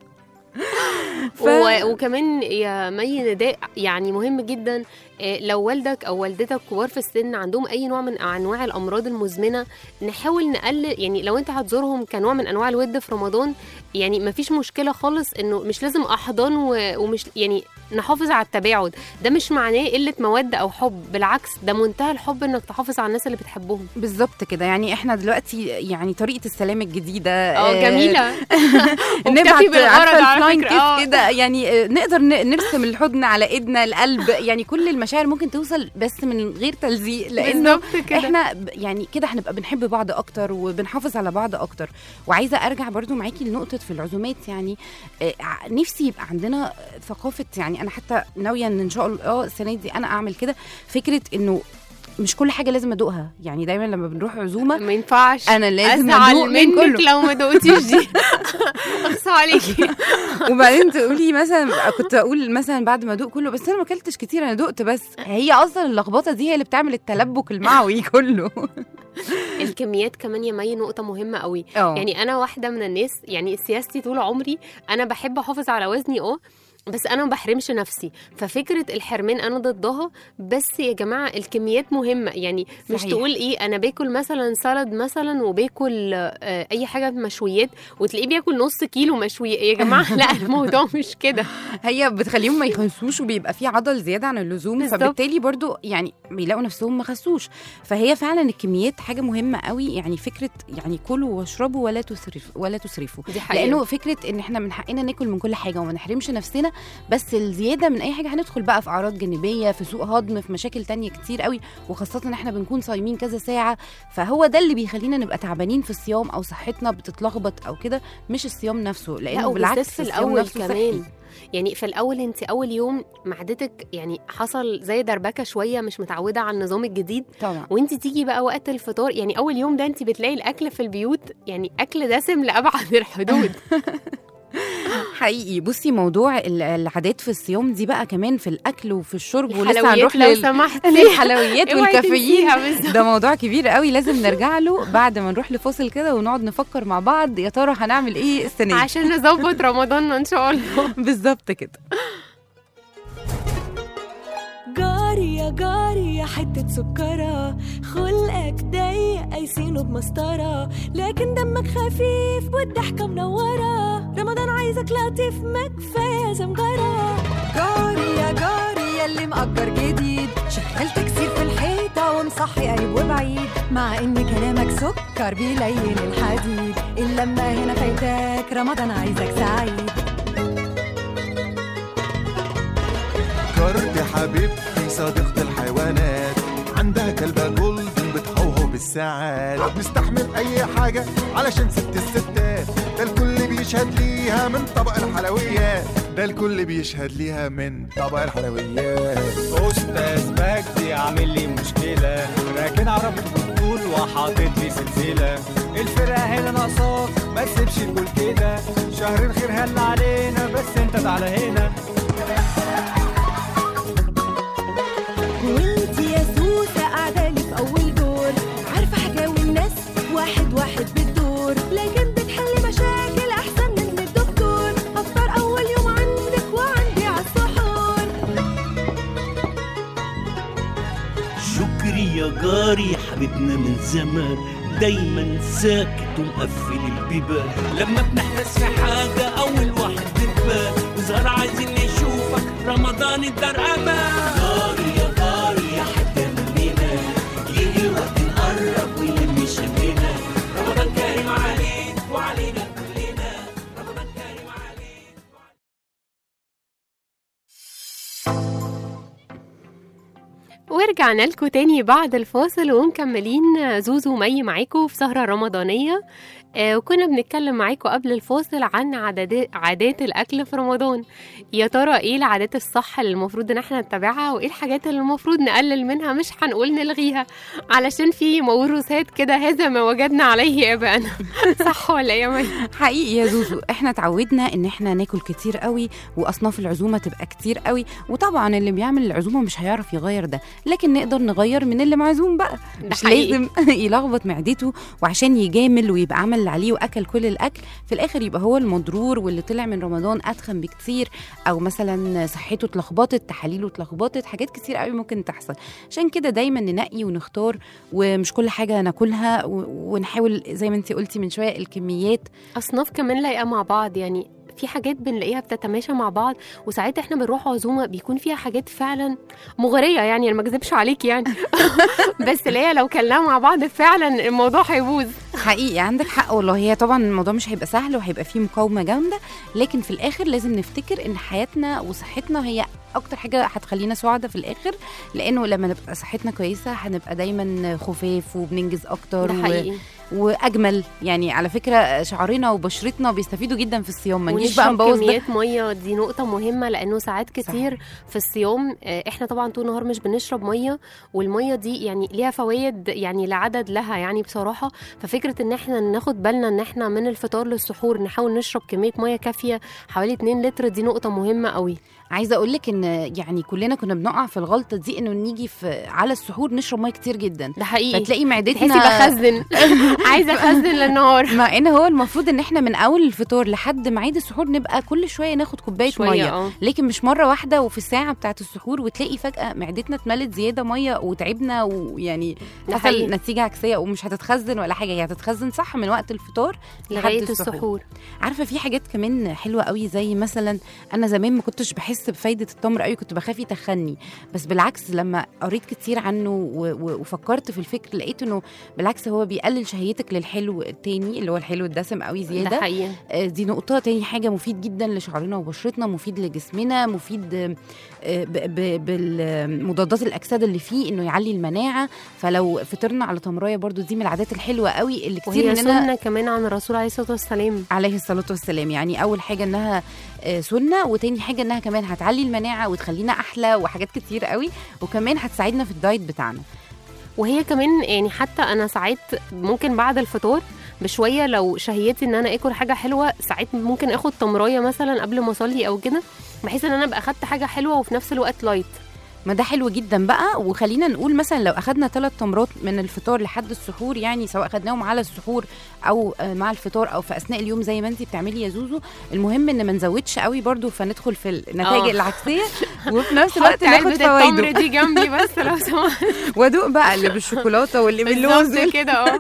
Speaker 3: ف-
Speaker 2: و... وكمان يا مي نداء يعني مهم جدا آه، لو والدك او والدتك كبار في السن عندهم اي نوع من انواع الامراض المزمنه نحاول نقلل يعني لو انت هتزورهم كنوع من انواع الود في رمضان يعني مفيش مشكله خالص انه مش لازم احضان و... ومش يعني نحافظ على التباعد ده مش معناه قله موده او حب بالعكس ده منتهى الحب انك تحافظ على الناس اللي بتحبهم
Speaker 3: بالظبط كده يعني احنا دلوقتي يعني طريقه السلام الجديده
Speaker 2: اه جميله
Speaker 3: نبعت
Speaker 2: وبتفي بالغرض
Speaker 3: عارفه
Speaker 2: على
Speaker 3: الفلاين
Speaker 2: فكرة،
Speaker 3: كيس
Speaker 2: آه.
Speaker 3: كده يعني آه، نقدر ن- نرسم الحضن على ايدنا القلب يعني كل المشاعر ممكن توصل بس من غير تلزيق لانه
Speaker 2: بالظبط كده
Speaker 3: احنا ب- يعني كده هنبقى بنحب بعض اكتر وبنحافظ على بعض اكتر وعايزه ارجع برضو معاكي لنقطه في العزومات يعني آه، ع- نفسي يبقى عندنا ثقافه يعني انا حتى ناويه ان ان شاء الله اه السنه دي انا اعمل كده فكره انه مش كل حاجه لازم ادوقها يعني دايما لما بنروح عزومه
Speaker 2: ما ينفعش
Speaker 3: انا لازم
Speaker 2: ازعل
Speaker 3: ادوق من
Speaker 2: منك
Speaker 3: كله
Speaker 2: لو ما دقتيش دي اخصى عليكي
Speaker 3: وبعدين تقولي مثلا كنت اقول مثلا بعد ما ادوق كله بس انا ما اكلتش كتير انا دقت بس هي اصلا اللخبطه دي هي اللي بتعمل التلبك المعوي كله
Speaker 2: الكميات كمان يا مي نقطة مهمة قوي
Speaker 3: اه
Speaker 2: يعني أنا واحدة من الناس يعني سياستي طول عمري أنا بحب أحافظ على وزني أه بس انا ما بحرمش نفسي ففكره الحرمان انا ضدها بس يا جماعه الكميات مهمه يعني مش
Speaker 3: صحيح.
Speaker 2: تقول ايه انا باكل مثلا سلد مثلا وباكل آه، اي حاجه مشويات وتلاقيه بياكل نص كيلو مشويات يا جماعه لا الموضوع مش كده
Speaker 3: هي بتخليهم ما يخنسوش وبيبقى في عضل زياده عن اللزوم
Speaker 2: بالظبط.
Speaker 3: فبالتالي برضو يعني بيلاقوا نفسهم ما خسوش فهي فعلا الكميات حاجه مهمه قوي يعني فكره يعني كلوا واشربوا ولا تسرفوا ولا تسرفوا
Speaker 2: دي حقيقة.
Speaker 3: لانه فكره ان احنا من حقنا ناكل من كل حاجه وما نحرمش نفسنا بس الزياده من اي حاجه هندخل بقى في اعراض جانبيه في سوء هضم في مشاكل تانية كتير قوي وخاصه ان احنا بنكون صايمين كذا ساعه فهو ده اللي بيخلينا نبقى تعبانين في الصيام او صحتنا بتتلخبط او كده مش الصيام نفسه
Speaker 2: لا
Speaker 3: لانه
Speaker 2: وبالذات
Speaker 3: بالعكس
Speaker 2: في
Speaker 3: الصيام
Speaker 2: الاول
Speaker 3: نفسه
Speaker 2: كمان
Speaker 3: صحي.
Speaker 2: يعني في الاول انت اول يوم معدتك يعني حصل زي دربكه شويه مش متعوده على النظام الجديد
Speaker 3: طبعا
Speaker 2: وانت تيجي بقى وقت الفطار يعني اول يوم ده انت بتلاقي الاكل في البيوت يعني اكل دسم لابعد الحدود
Speaker 3: حقيقي بصي موضوع ال- العادات في الصيام دي بقى كمان في الاكل وفي الشرب ولسه
Speaker 2: الحلويات
Speaker 3: هنروح
Speaker 2: لو
Speaker 3: لل-
Speaker 2: سمحتي
Speaker 3: للحلويات
Speaker 2: اوعي
Speaker 3: والكافيين
Speaker 2: تنسيها بالظبط.
Speaker 3: ده موضوع كبير قوي لازم نرجع له بعد ما نروح لفاصل كده ونقعد نفكر مع بعض يا ترى هنعمل ايه السنه دي
Speaker 2: عشان نظبط رمضاننا ان شاء الله
Speaker 3: بالظبط كده
Speaker 5: جاري يا جاري يا حتة سكرة خلقك ضيق قايسينه بمسطرة لكن دمك خفيف والضحكة منورة رمضان عايزك لطيف ما كفاية زمجرة
Speaker 6: جاري يا جاري يلي مأجر جديد شغال تكسير في الحيطة ومصحي قريب وبعيد مع ان كلامك سكر بيلين الحديد اللمة هنا فايتاك رمضان عايزك سعيد
Speaker 7: كارت حبيبتي صديقة الحيوانات عندها كلبة جولدن بتهوهو بالساعات نستحمل أي حاجة علشان ست الستات ده الكل بيشهد ليها من طبق الحلويات ده الكل بيشهد ليها من طبق الحلويات
Speaker 8: استاذ مجدي عامل لي مشكله راكن عربي بالطول وحاطط لي سلسله الفرقه هنا ناقصاك ما تسيبش تقول كده شهر الخير هل علينا بس انت تعالى هنا
Speaker 5: وانت يا سوسة قاعدة لي في أول دور عارفة حكاوي الناس واحد واحد بتدور لكن بتحلي مشاكل أحسن من الدكتور أفطر أول يوم عندك وعندي عالسحور
Speaker 9: شكري يا جاري حبيبنا من زمان دايما ساكت ومقفل البيبان لما بنحتس في حاجة أول واحد بتبان وزهر عايزين نشوفك رمضان الدار أمان جاري يا جاري يا حتة مننا يجي الوقت نقرب ويلم شمنا رمضان كريم عليك وعلينا كلنا رمضان كريم عليك
Speaker 2: ورجعنا لكم تاني بعد الفاصل ومكملين زوزو مي معاكم في سهرة رمضانية آه وكنا بنتكلم معاكم قبل الفاصل عن عادات, عادات الأكل في رمضان يا ترى ايه العادات الصح اللي المفروض ان احنا نتبعها وايه الحاجات اللي المفروض نقلل منها مش هنقول نلغيها علشان في موروثات كده هذا ما وجدنا عليه اباءنا صح ولا ايه يا مي؟
Speaker 3: حقيقي يا زوزو احنا اتعودنا ان احنا ناكل كتير قوي واصناف العزومه تبقى كتير قوي وطبعا اللي بيعمل العزومه مش هيعرف يغير ده لكن نقدر نغير من اللي معزوم بقى
Speaker 2: ده
Speaker 3: مش
Speaker 2: حقيقي.
Speaker 3: لازم يلخبط معدته وعشان يجامل ويبقى عمل اللي عليه واكل كل الاكل في الاخر يبقى هو المضرور واللي طلع من رمضان اتخن بكتير او مثلا صحته اتلخبطت تحاليله اتلخبطت حاجات كتير قوي ممكن تحصل عشان كده دايما ننقي ونختار ومش كل حاجه ناكلها و- ونحاول زي ما انت قلتي من شويه الكميات
Speaker 2: اصناف كمان لايقه مع بعض يعني في حاجات بنلاقيها بتتماشى مع بعض وساعات احنا بنروح عزومه بيكون فيها حاجات فعلا مغريه يعني انا ما اكذبش عليك يعني بس اللي هي لو كلناها مع بعض فعلا الموضوع هيبوظ
Speaker 3: حقيقي عندك حق والله هي طبعا الموضوع مش هيبقى سهل وهيبقى فيه مقاومه جامده لكن في الاخر لازم نفتكر ان حياتنا وصحتنا هي اكتر حاجه هتخلينا سعداء في الاخر لانه لما نبقى صحتنا كويسه هنبقى دايما خفاف وبننجز اكتر
Speaker 2: ده
Speaker 3: و...
Speaker 2: حقيقي
Speaker 3: واجمل يعني على فكره شعرنا وبشرتنا بيستفيدوا جدا في الصيام ما نجيش بقى
Speaker 2: ونشرب
Speaker 3: نبوظ ده
Speaker 2: كميات ميه دي نقطه مهمه لانه ساعات كتير في الصيام آه، احنا طبعا طول النهار مش بنشرب ميه والميه دي يعني ليها فوائد يعني لعدد لها يعني بصراحه ففكره ان احنا ناخد بالنا ان احنا من الفطار للسحور نحاول نشرب كميه ميه كافيه حوالي 2 لتر دي نقطه مهمه قوي
Speaker 3: عايزه اقول لك ان يعني كلنا كنا بنقع في الغلطه دي انه نيجي في على السحور نشرب ميه كتير جدا
Speaker 2: ده حقيقي
Speaker 3: فتلاقي معدتنا
Speaker 2: تحسي بخزن عايزه اخزن للنهار
Speaker 3: مع ان هو المفروض ان احنا من اول الفطار لحد ميعاد السحور نبقى كل شويه ناخد كوبايه
Speaker 2: شوية،
Speaker 3: ميه
Speaker 2: اه.
Speaker 3: لكن مش مره واحده وفي الساعه بتاعه السحور وتلاقي فجاه معدتنا اتملت زياده ميه وتعبنا ويعني
Speaker 2: ده
Speaker 3: حصل
Speaker 2: حقيقي.
Speaker 3: نتيجه عكسيه ومش هتتخزن ولا حاجه هي هتتخزن تتخزن صح من وقت الفطار لحد
Speaker 2: لغايه السحور
Speaker 3: عارفه في حاجات كمان حلوه قوي زي مثلا انا زمان ما كنتش بحس بفايده التمر قوي كنت بخاف يتخني بس بالعكس لما قريت كتير عنه و- و- وفكرت في الفكر لقيت انه بالعكس هو بيقلل شهيتك للحلو التاني اللي هو الحلو الدسم قوي
Speaker 2: ده
Speaker 3: زياده
Speaker 2: حقيقي
Speaker 3: آه، دي نقطة تاني حاجة مفيد جدا لشعرنا وبشرتنا مفيد لجسمنا مفيد آه، ب- ب- بالمضادات الأكسدة اللي فيه إنه يعلي المناعة فلو فطرنا على تمراية برضو دي من العادات الحلوة قوي اللي كتير
Speaker 2: وهي
Speaker 3: مننا
Speaker 2: سنه كمان عن الرسول عليه الصلاه والسلام
Speaker 3: عليه الصلاة والسلام يعني أول حاجة إنها آه، سنة وتاني حاجة إنها كمان هتعلي المناعة وتخلينا أحلى وحاجات كتير قوي وكمان هتساعدنا في الدايت بتاعنا
Speaker 2: وهي كمان يعني حتى انا ساعات ممكن بعد الفطار بشويه لو شهيتي ان انا اكل حاجه حلوه ساعات ممكن اخد تمرايه مثلا قبل ما اصلي او كده بحيث ان انا ابقى اخدت حاجه حلوه وفي نفس الوقت لايت
Speaker 3: ما ده حلو جدا بقى وخلينا نقول مثلا لو اخدنا ثلاث تمرات من الفطار لحد السحور يعني سواء اخدناهم على السحور او آه، مع الفطار او في اثناء اليوم زي ما انت بتعملي يا زوزو المهم ان ما نزودش قوي برضو فندخل في النتائج
Speaker 2: آه.
Speaker 3: العكسيه وفي نفس الوقت
Speaker 2: حط
Speaker 3: ناخد
Speaker 2: علبه التمر
Speaker 3: فوائده
Speaker 2: دي جنبي بس لو سمحت
Speaker 3: وادوق بقى اللي بالشوكولاته واللي باللوز
Speaker 2: بالظبط كده اه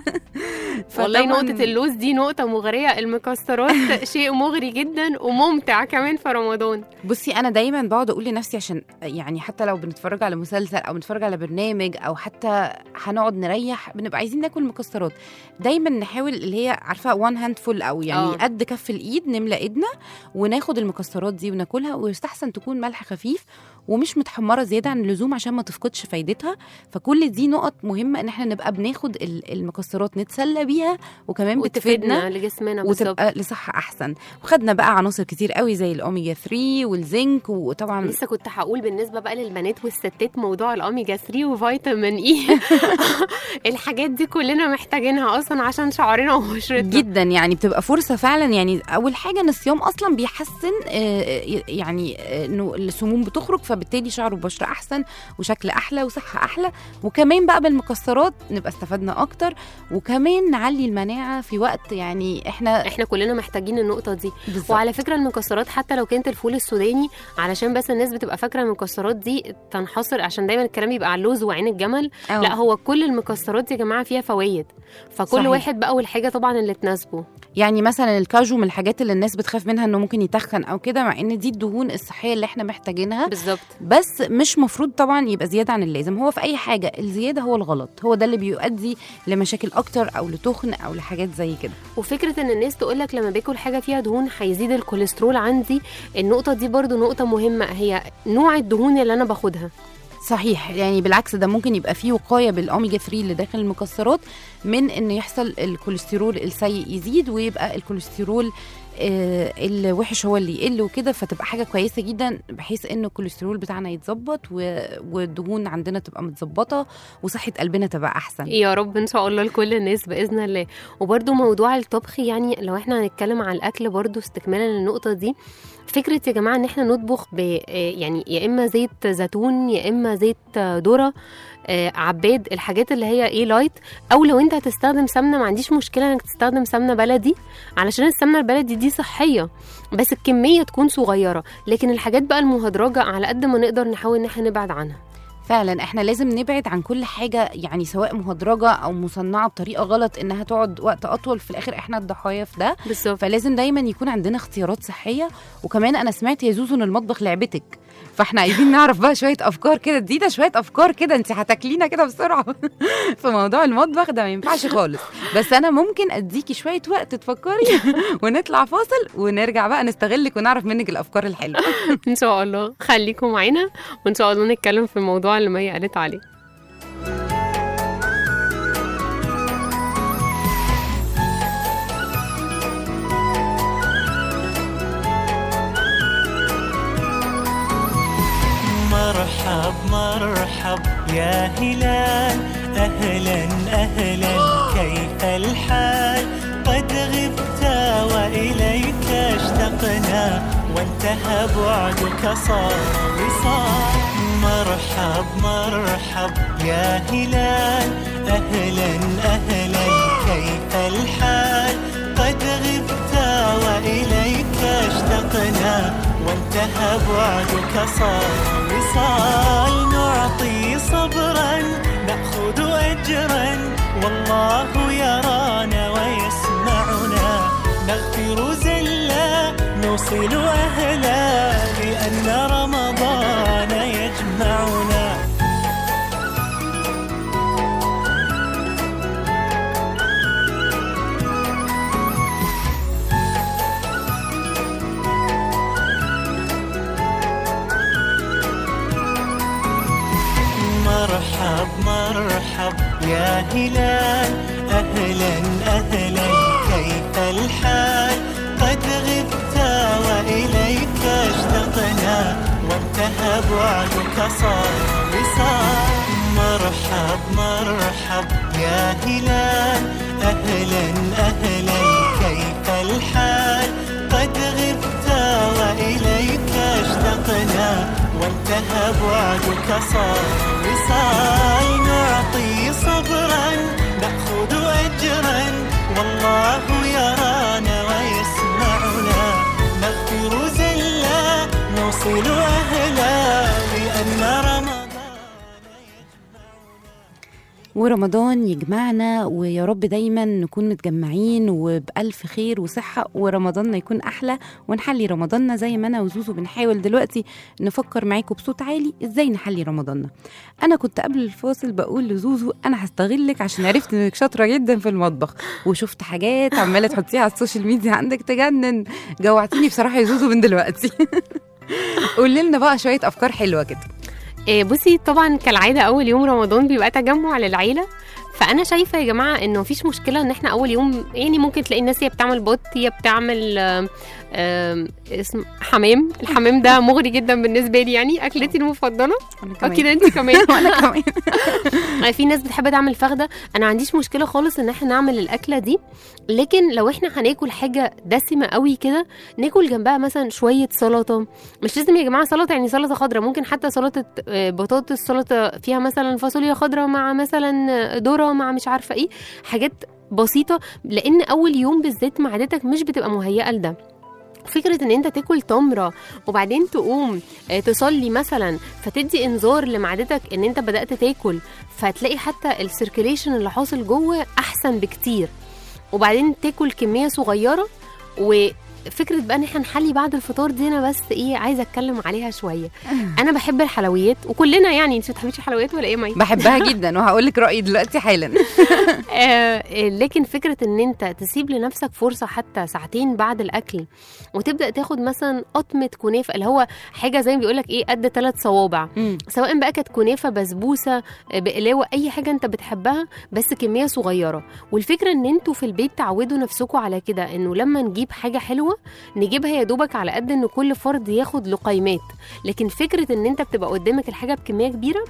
Speaker 2: والله
Speaker 3: فطبعاً-
Speaker 2: نقطة اللوز دي نقطة مغرية المكسرات شيء مغري جدا وممتع كمان في رمضان
Speaker 3: بصي انا دايما بقعد اقول لنفسي عشان يعني حتى لو بنتفرج على مسلسل او بنتفرج على برنامج او حتى هنقعد نريح بنبقى عايزين ناكل مكسرات دايما نحاول اللي هي عارفه وان هاند فول او يعني
Speaker 2: آه.
Speaker 3: أوه. قد كف الايد نملى ايدنا وناخد المكسرات دي وناكلها ويستحسن تكون ملح خفيف ومش متحمره زياده عن اللزوم عشان ما تفقدش فايدتها فكل دي نقط مهمه ان احنا نبقى بناخد ال- المكسرات نتسلى بيها وكمان بتفيدنا
Speaker 2: وتفيدنا لجسمنا بالظبط
Speaker 3: وتبقى لصحه احسن وخدنا بقى عناصر كتير قوي زي الاوميجا 3 والزنك وطبعا
Speaker 2: لسه كنت هقول بالنسبه بقى للبنات والستات موضوع الاوميجا 3 وفيتامين اي الحاجات دي كلنا محتاجينها اصلا عشان شعرنا وبشرتنا
Speaker 3: جدا يعني بتبقى فرصه فعلا يعني اول حاجه ان الصيام اصلا بيحسن آه، يعني آه، انه السموم بتخرج فبالتالي شعر وبشره احسن وشكل احلى وصحه احلى وكمان بقى بالمكسرات نبقى استفدنا اكتر وكمان نعلي المناعه في وقت يعني احنا
Speaker 2: احنا كلنا محتاجين النقطه دي
Speaker 3: بالظبط.
Speaker 2: وعلى فكره المكسرات حتى لو كانت الفول السوداني علشان بس الناس بتبقى فاكره المكسرات دي تنحصر عشان دايما الكلام يبقى على اللوز وعين الجمل
Speaker 3: أو.
Speaker 2: لا هو كل المكسرات يا جماعه فيها فوائد فكل
Speaker 3: صحيح.
Speaker 2: واحد بقى والحاجه طبعا اللي تناسبه
Speaker 3: يعني مثلا الكاجو من الحاجات اللي الناس بتخاف منها انه ممكن يتخن او كده مع ان دي الدهون الصحيه اللي احنا محتاجينها
Speaker 2: بالظبط
Speaker 3: بس مش مفروض طبعا يبقى زياده عن اللازم هو في اي حاجه الزياده هو الغلط هو ده اللي بيؤدي لمشاكل اكتر او لتخن او لحاجات زي كده
Speaker 2: وفكره ان الناس تقول لك لما باكل حاجه فيها دهون هيزيد الكوليسترول عندي النقطه دي برضو نقطه مهمه هي نوع الدهون اللي انا باخدها
Speaker 3: صحيح يعني بالعكس ده ممكن يبقى فيه وقايه بالاوميجا 3 اللي داخل المكسرات من ان يحصل الكوليسترول السيء يزيد ويبقى الكوليسترول آه، الوحش هو اللي يقل وكده فتبقى حاجه كويسه جدا بحيث ان الكوليسترول بتاعنا يتظبط و- والدهون عندنا تبقى متظبطه وصحه قلبنا تبقى احسن
Speaker 2: يا رب ان شاء الله لكل الناس باذن الله وبرده موضوع الطبخ يعني لو احنا هنتكلم على الاكل برده استكمالا للنقطه دي فكره يا جماعه ان احنا نطبخ ب آه، يعني يا اما زيت زيتون يا اما زيت آه، ذره آه، عباد الحاجات اللي هي ايه لايت او لو انت هتستخدم سمنه ما عنديش مشكله انك تستخدم سمنه بلدي علشان السمنه البلدي دي صحيه بس الكميه تكون صغيره لكن الحاجات بقى المهدرجه على قد ما نقدر نحاول ان احنا نبعد عنها
Speaker 3: فعلا احنا لازم نبعد عن كل حاجه يعني سواء مهدرجه او مصنعه بطريقه غلط انها تقعد وقت اطول في الاخر احنا الضحايا في ده
Speaker 2: بالظبط
Speaker 3: فلازم دايما يكون عندنا اختيارات صحيه وكمان انا سمعت يا زوزو ان المطبخ لعبتك فاحنا عايزين نعرف بقى شويه افكار كده جديده شويه افكار كده انت هتاكلينا كده بسرعه في موضوع المطبخ ده ما ينفعش خالص بس انا ممكن اديكي شويه وقت تفكري ونطلع فاصل ونرجع بقى نستغلك ونعرف منك الافكار الحلوه
Speaker 2: ان شاء الله خليكم معانا وان شاء الله نتكلم في الموضوع اللي مي قالت عليه
Speaker 10: مرحب مرحب يا هلال أهلا أهلا كيف الحال قد غبت وإليك اشتقنا وانتهى بعدك صار وصال مرحب مرحب يا هلال أهلا أهلا كيف الحال قد غبت وإليك اشتقنا وانتهى بعدك صار وصال نعطي صبرا نأخذ أجرا والله يرانا مرحب يا هلال أهلا أهلا كيف الحال قد غبت وإليك اشتقنا وانتهى بعدك صار وصال مرحب مرحب يا هلال أهلا أهلا كيف الحال قد غبت وإليك اشتقنا وانتهى بعدك صار وصال نعطي صبرا نأخذ أجرا والله يرانا ويسمعنا نغفر زلا نوصل أهلا لأن رمضان
Speaker 3: ورمضان يجمعنا ويا رب دايما نكون متجمعين وبألف خير وصحة ورمضاننا يكون أحلى ونحلي رمضاننا زي ما أنا وزوزو بنحاول دلوقتي نفكر معاكم بصوت عالي إزاي نحلي رمضاننا أنا كنت قبل الفاصل بقول لزوزو أنا هستغلك عشان عرفت إنك شاطرة جدا في المطبخ وشفت حاجات عمالة تحطيها على السوشيال ميديا عندك تجنن جوعتيني بصراحة يا زوزو من دلوقتي قولي لنا بقى شوية أفكار حلوة كده
Speaker 2: إيه بصي طبعا كالعاده اول يوم رمضان بيبقى تجمع للعيله فانا شايفه يا جماعه انه مفيش مشكله ان احنا اول يوم يعني ممكن تلاقي الناس هي بتعمل بط هي بتعمل آم، آم، اسم حمام الحمام ده مغري جدا بالنسبه لي يعني اكلتي المفضله
Speaker 3: أنا كمان.
Speaker 2: اكيد انت كمان
Speaker 3: وأنا كمان
Speaker 2: في ناس بتحب تعمل فخده انا ما عنديش مشكله خالص ان احنا نعمل الاكله دي لكن لو احنا هناكل حاجه دسمه قوي كده ناكل جنبها مثلا شويه سلطه مش لازم يا جماعه سلطه يعني سلطه خضراء ممكن حتى سلطه آه، بطاطس سلطه فيها مثلا فاصوليا خضراء مع مثلا آه، ذره مع مش عارفه ايه حاجات بسيطه لان اول يوم بالذات معدتك مش بتبقى مهيئه لده فكرة ان انت تاكل تمرة وبعدين تقوم آه، تصلي مثلا فتدي انذار لمعدتك ان انت بدأت تاكل فتلاقي حتى السيركيليشن اللي حاصل جوه احسن بكتير وبعدين تاكل كمية صغيرة وفكرة بقى ان احنا نحلي بعد الفطار دي انا بس ايه عايزة اتكلم عليها شوية انا بحب الحلويات وكلنا يعني انت بتحبيش الحلويات ولا ايه مي
Speaker 3: بحبها جدا وهقول لك رأيي دلوقتي حالا
Speaker 2: آه، لكن فكرة ان انت تسيب لنفسك فرصة حتى ساعتين بعد الاكل وتبدأ تاخد مثلا قطمة كنافة اللي هو حاجة زي ما بيقولك ايه قد ثلاث صوابع
Speaker 3: مم.
Speaker 2: سواء بقى كانت كنافة بسبوسة آه، بقلاوة اي حاجة انت بتحبها بس كمية صغيرة والفكرة ان انتوا في البيت تعودوا نفسكم على كده انه لما نجيب حاجة حلوة نجيبها يا دوبك على قد ان كل فرد ياخد لقيمات لكن فكرة ان انت بتبقى قدامك الحاجة بكمية كبيرة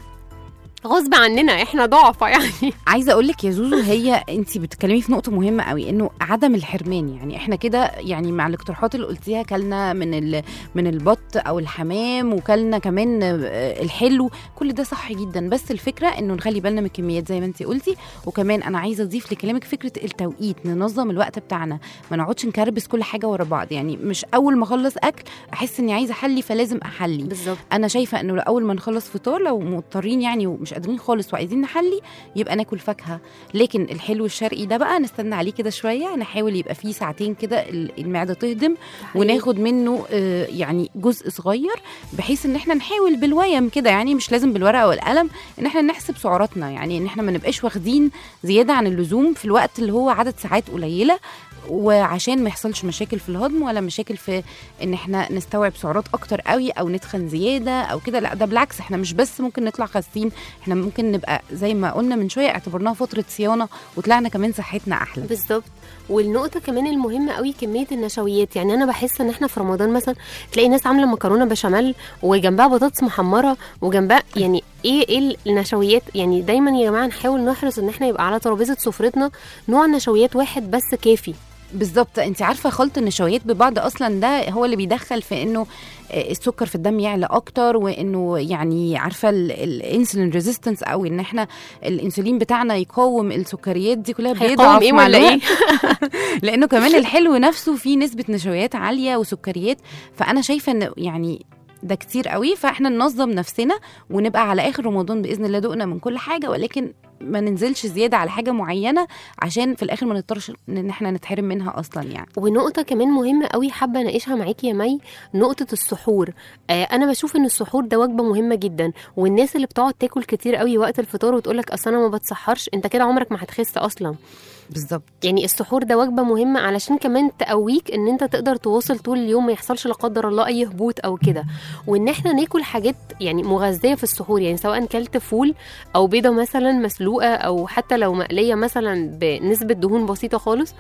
Speaker 2: غصب عننا احنا ضعفة يعني
Speaker 3: عايزه اقول لك يا زوزو هي انت بتتكلمي في نقطه مهمه قوي انه عدم الحرمان يعني احنا كده يعني مع الاقتراحات اللي قلتيها كلنا من ال من البط او الحمام وكلنا كمان آه، الحلو كل ده صح جدا بس الفكره انه نخلي بالنا من الكميات زي ما انت قلتي وكمان انا عايزه اضيف لكلامك فكره التوقيت ننظم الوقت بتاعنا ما نقعدش نكربس كل حاجه ورا بعض يعني مش اول ما اخلص اكل احس اني عايزه احلي فلازم احلي
Speaker 2: بالظبط
Speaker 3: انا شايفه انه اول ما نخلص فطار لو مضطرين يعني ومش قادرين خالص وعايزين نحلي يبقى ناكل فاكهه لكن الحلو الشرقي ده بقى نستنى عليه كده شويه نحاول يبقى فيه ساعتين كده ال- المعده تهضم وناخد منه آه، يعني جزء صغير بحيث ان احنا نحاول بالويم كده يعني مش لازم بالورقه والقلم ان احنا نحسب سعراتنا يعني ان احنا ما نبقاش واخدين زياده عن اللزوم في الوقت اللي هو عدد ساعات قليله وعشان ما يحصلش مشاكل في الهضم ولا مشاكل في ان احنا نستوعب سعرات اكتر قوي او نتخن زياده او كده لا ده بالعكس احنا مش بس ممكن نطلع خاسين احنا ممكن نبقى زي ما قلنا من شويه اعتبرناها فتره صيانه وطلعنا كمان صحتنا احلى
Speaker 2: بالظبط والنقطه كمان المهمه قوي كميه النشويات يعني انا بحس ان احنا في رمضان مثلا تلاقي ناس عامله مكرونه بشاميل وجنبها بطاطس محمره وجنبها يعني ايه ايه النشويات يعني دايما يا جماعه نحاول نحرص ان احنا يبقى على ترابيزه سفرتنا نوع نشويات واحد بس كافي
Speaker 3: بالظبط انت عارفه خلط النشويات ببعض اصلا ده هو اللي بيدخل في انه آه، السكر في الدم يعلى اكتر وانه يعني عارفه الانسولين ريزيستنس او ان احنا الانسولين بتاعنا يقاوم السكريات دي كلها
Speaker 2: هيقاوم
Speaker 3: بيضعف
Speaker 2: ايه
Speaker 3: مع
Speaker 2: ولا
Speaker 3: الوقت.
Speaker 2: ايه
Speaker 3: لانه كمان الحلو نفسه فيه نسبه نشويات عاليه وسكريات فانا شايفه ان يعني ده كتير قوي فاحنا ننظم نفسنا ونبقى على اخر رمضان باذن الله دقنا من كل حاجه ولكن ما ننزلش زياده على حاجه معينه عشان في الاخر ما نضطرش ان احنا نتحرم منها اصلا يعني
Speaker 2: ونقطة كمان مهمة قوي حابة اناقشها معاكي يا مي نقطة السحور آه انا بشوف ان السحور ده وجبة مهمة جدا والناس اللي بتقعد تاكل كتير قوي وقت الفطار وتقولك اصل انا ما بتسحرش انت كده عمرك ما هتخس اصلا
Speaker 3: بالظبط
Speaker 2: يعني السحور ده وجبه مهمه علشان كمان تقويك ان انت تقدر تواصل طول اليوم ما يحصلش لا قدر الله اي هبوط او كده وان احنا ناكل حاجات يعني مغذيه في السحور يعني سواء كلت فول او بيضه مثلا مسلوقه او حتى لو مقليه مثلا بنسبه دهون بسيطه خالص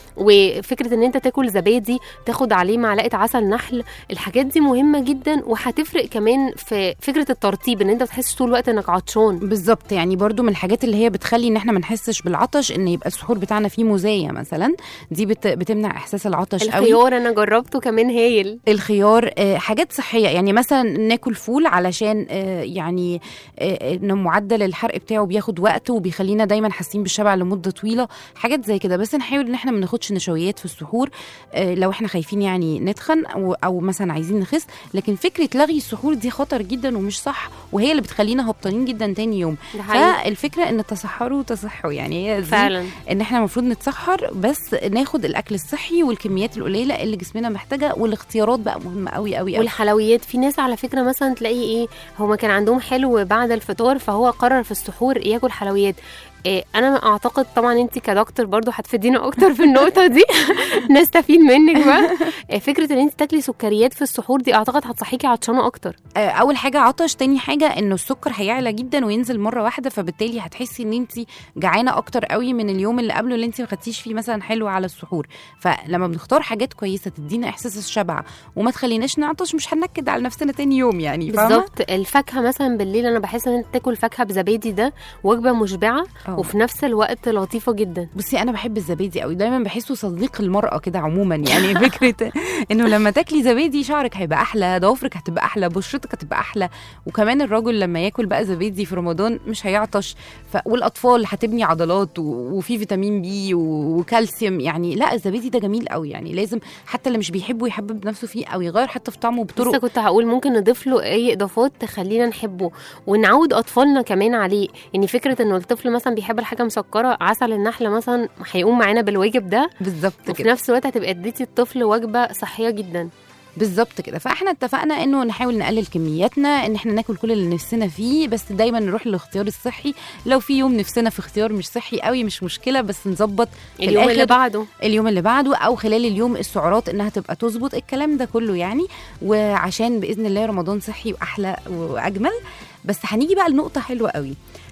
Speaker 2: وفكره ان انت تاكل زبادي تاخد عليه معلقه عسل نحل الحاجات دي مهمه جدا وهتفرق كمان في فكره الترطيب ان انت بتحس طول الوقت انك عطشان
Speaker 3: بالظبط يعني برضو من الحاجات اللي هي بتخلي ان احنا ما نحسش بالعطش ان يبقى السحور بتاعنا فيه مزايا مثلا دي بت بتمنع احساس العطش قوي
Speaker 2: الخيار انا جربته كمان هايل
Speaker 3: الخيار آه، حاجات صحيه يعني مثلا ناكل فول علشان آه، يعني آه، ان معدل الحرق بتاعه بياخد وقت وبيخلينا دايما حاسين بالشبع لمده طويله حاجات زي كده بس نحاول ان احنا ما ناخدش نشويات في السحور آه، لو احنا خايفين يعني نتخن او, أو مثلا عايزين نخس لكن فكره لغي السحور دي خطر جدا ومش صح وهي اللي بتخلينا هبطانين جدا تاني يوم
Speaker 2: ده حقيقي
Speaker 3: فالفكره ان تصحروا تصحوا يعني هي دي
Speaker 2: فعلا
Speaker 3: ان احنا المفروض نتسحر بس ناخد الاكل الصحي والكميات القليله اللي جسمنا محتاجها والاختيارات بقى مهمه قوي قوي قوي
Speaker 2: والحلويات في ناس على فكره مثلا تلاقي ايه هما كان عندهم حلو بعد الفطار فهو قرر في السحور ياكل حلويات إيه انا اعتقد طبعا انت كدكتور برضو هتفيدينا اكتر في النقطه دي نستفيد منك بقى إيه فكره ان انت تاكلي سكريات في السحور دي اعتقد هتصحيكي عطشانه اكتر
Speaker 3: آه، اول حاجه عطش تاني حاجه انه السكر هيعلى جدا وينزل مره واحده فبالتالي هتحسي ان انت جعانه اكتر قوي من اليوم اللي قبله اللي انت ما خدتيش فيه مثلا حلو على السحور فلما بنختار حاجات كويسه تدينا احساس الشبع وما تخليناش نعطش مش هننكد على نفسنا تاني يوم يعني فاهمة؟
Speaker 2: بالظبط الفاكهه مثلا بالليل انا بحس ان انت تاكل فاكهه بزبادي ده وجبه مشبعه
Speaker 3: آه.
Speaker 2: وفي نفس الوقت لطيفه جدا
Speaker 3: بصي انا بحب الزبادي قوي دايما بحسه صديق المراه كده عموما يعني فكره انه لما تاكلي زبادي شعرك هيبقى احلى ضوافرك هتبقى احلى بشرتك هتبقى احلى وكمان الراجل لما ياكل بقى زبادي في رمضان مش هيعطش ف... والاطفال هتبني عضلات و... وفي فيتامين بي و... وكالسيوم يعني لا الزبادي ده جميل قوي يعني لازم حتى اللي مش بيحبه يحبب نفسه فيه او يغير حتى في طعمه
Speaker 2: لسه
Speaker 3: بطرق
Speaker 2: كنت هقول ممكن نضيف له اي اضافات تخلينا نحبه ونعود اطفالنا كمان عليه يعني فكره انه الطفل مثلا بيحب الحاجه مسكره عسل النحله مثلا هيقوم معانا بالواجب ده
Speaker 3: بالظبط
Speaker 2: وفي
Speaker 3: كده
Speaker 2: نفس الوقت هتبقى اديتي الطفل وجبه صحيه جدا
Speaker 3: بالظبط كده فاحنا اتفقنا انه نحاول نقلل كمياتنا ان احنا ناكل كل اللي نفسنا فيه بس دايما نروح للاختيار الصحي لو في يوم نفسنا في اختيار مش صحي قوي مش مشكله بس نظبط في
Speaker 2: اليوم اللي
Speaker 3: الآخر
Speaker 2: بعده
Speaker 3: اليوم اللي بعده او خلال اليوم السعرات انها تبقى تظبط الكلام ده كله يعني وعشان باذن الله رمضان صحي واحلى واجمل بس هنيجي بقى لنقطه حلوه قوي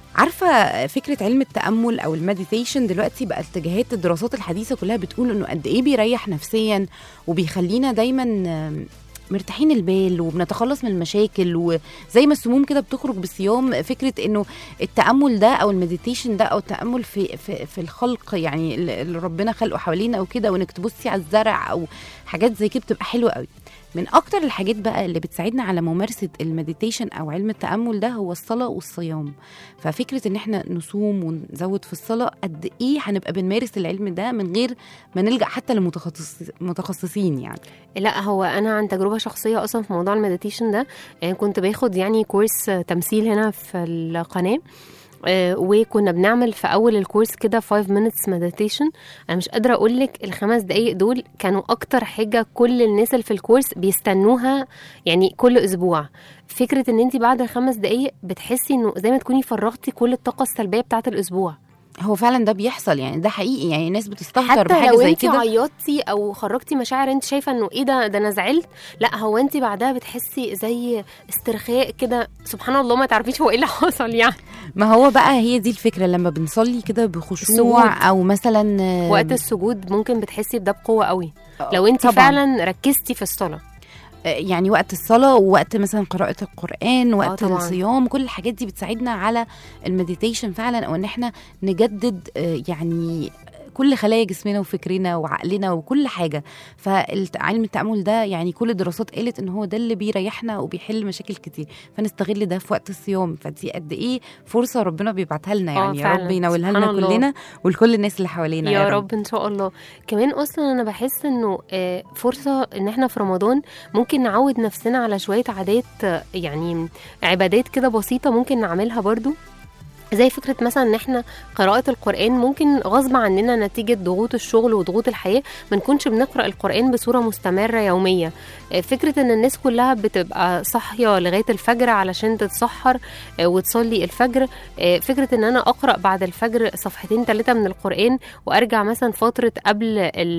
Speaker 3: عارفه فكره علم التامل او المديتيشن دلوقتي بقى اتجاهات الدراسات الحديثه كلها بتقول انه قد ايه بيريح نفسيا وبيخلينا دايما آم، مرتاحين البال وبنتخلص من المشاكل وزي ما السموم كده بتخرج بالصيام فكره انه التامل ده او المديتيشن ده او التامل في في, في الخلق يعني اللي ربنا خلقه حوالينا او كده وانك تبصي على الزرع او حاجات زي كده بتبقى حلوه قوي من اكتر الحاجات بقى اللي بتساعدنا على ممارسه المديتيشن او علم التامل ده هو الصلاه والصيام ففكره ان احنا نصوم ونزود في الصلاه قد ايه هنبقى بنمارس العلم ده من غير ما نلجا حتى لمتخصصين يعني
Speaker 2: لا هو انا عن تجربه شخصيه اصلا في موضوع المديتيشن ده آه، كنت باخد يعني كورس آه، تمثيل هنا في القناه آه، وكنا بنعمل في اول الكورس كده 5 minutes meditation انا مش قادره اقول لك الخمس دقايق دول كانوا اكتر حاجه كل الناس اللي في الكورس بيستنوها يعني كل اسبوع فكره ان انت بعد الخمس دقايق بتحسي انه زي ما تكوني فرغتي كل الطاقه السلبيه بتاعه الاسبوع
Speaker 3: هو فعلا ده بيحصل يعني ده حقيقي يعني الناس بتستهتر
Speaker 2: حتى
Speaker 3: بحاجه
Speaker 2: لو
Speaker 3: زي
Speaker 2: انت
Speaker 3: كده
Speaker 2: عيطتي او خرجتي مشاعر انت شايفه انه ايه ده ده انا زعلت لا هو انت بعدها بتحسي زي استرخاء كده سبحان الله ما تعرفيش هو ايه اللي حصل يعني
Speaker 3: ما هو بقى هي دي الفكره لما بنصلي كده بخشوع
Speaker 2: السجود.
Speaker 3: او مثلا آه،
Speaker 2: وقت السجود ممكن بتحسي بده بقوه قوي
Speaker 3: آه،
Speaker 2: لو انت
Speaker 3: طبعاً.
Speaker 2: فعلا ركزتي في الصلاه
Speaker 3: آه، يعني وقت الصلاه ووقت مثلا قراءه القران وقت
Speaker 2: طبعاً.
Speaker 3: الصيام كل الحاجات دي بتساعدنا على المديتيشن فعلا او ان احنا نجدد آه، يعني كل خلايا جسمنا وفكرنا وعقلنا وكل حاجه فعلم التامل ده يعني كل الدراسات قالت ان هو ده اللي بيريحنا وبيحل مشاكل كتير فنستغل ده في وقت الصيام فدي قد ايه فرصه ربنا بيبعتها لنا
Speaker 2: آه،
Speaker 3: يعني يا
Speaker 2: فعلاً.
Speaker 3: رب ينولها
Speaker 2: سبحان
Speaker 3: لنا
Speaker 2: الله.
Speaker 3: كلنا ولكل الناس اللي حوالينا
Speaker 2: يا رب ان شاء الله كمان اصلا انا بحس انه آه، فرصه ان احنا في رمضان ممكن نعود نفسنا على شويه عادات آه، يعني عبادات كده بسيطه ممكن نعملها برضو زي فكرة مثلا ان احنا قراءة القرآن ممكن غصب عننا نتيجة ضغوط الشغل وضغوط الحياة ما نكونش بنقرأ القرآن بصورة مستمرة يومية آه، فكرة ان الناس كلها بتبقى صاحية لغاية الفجر علشان تتسحر آه، وتصلي الفجر آه، فكرة ان انا اقرأ بعد الفجر صفحتين ثلاثة من القرآن وارجع مثلا فترة قبل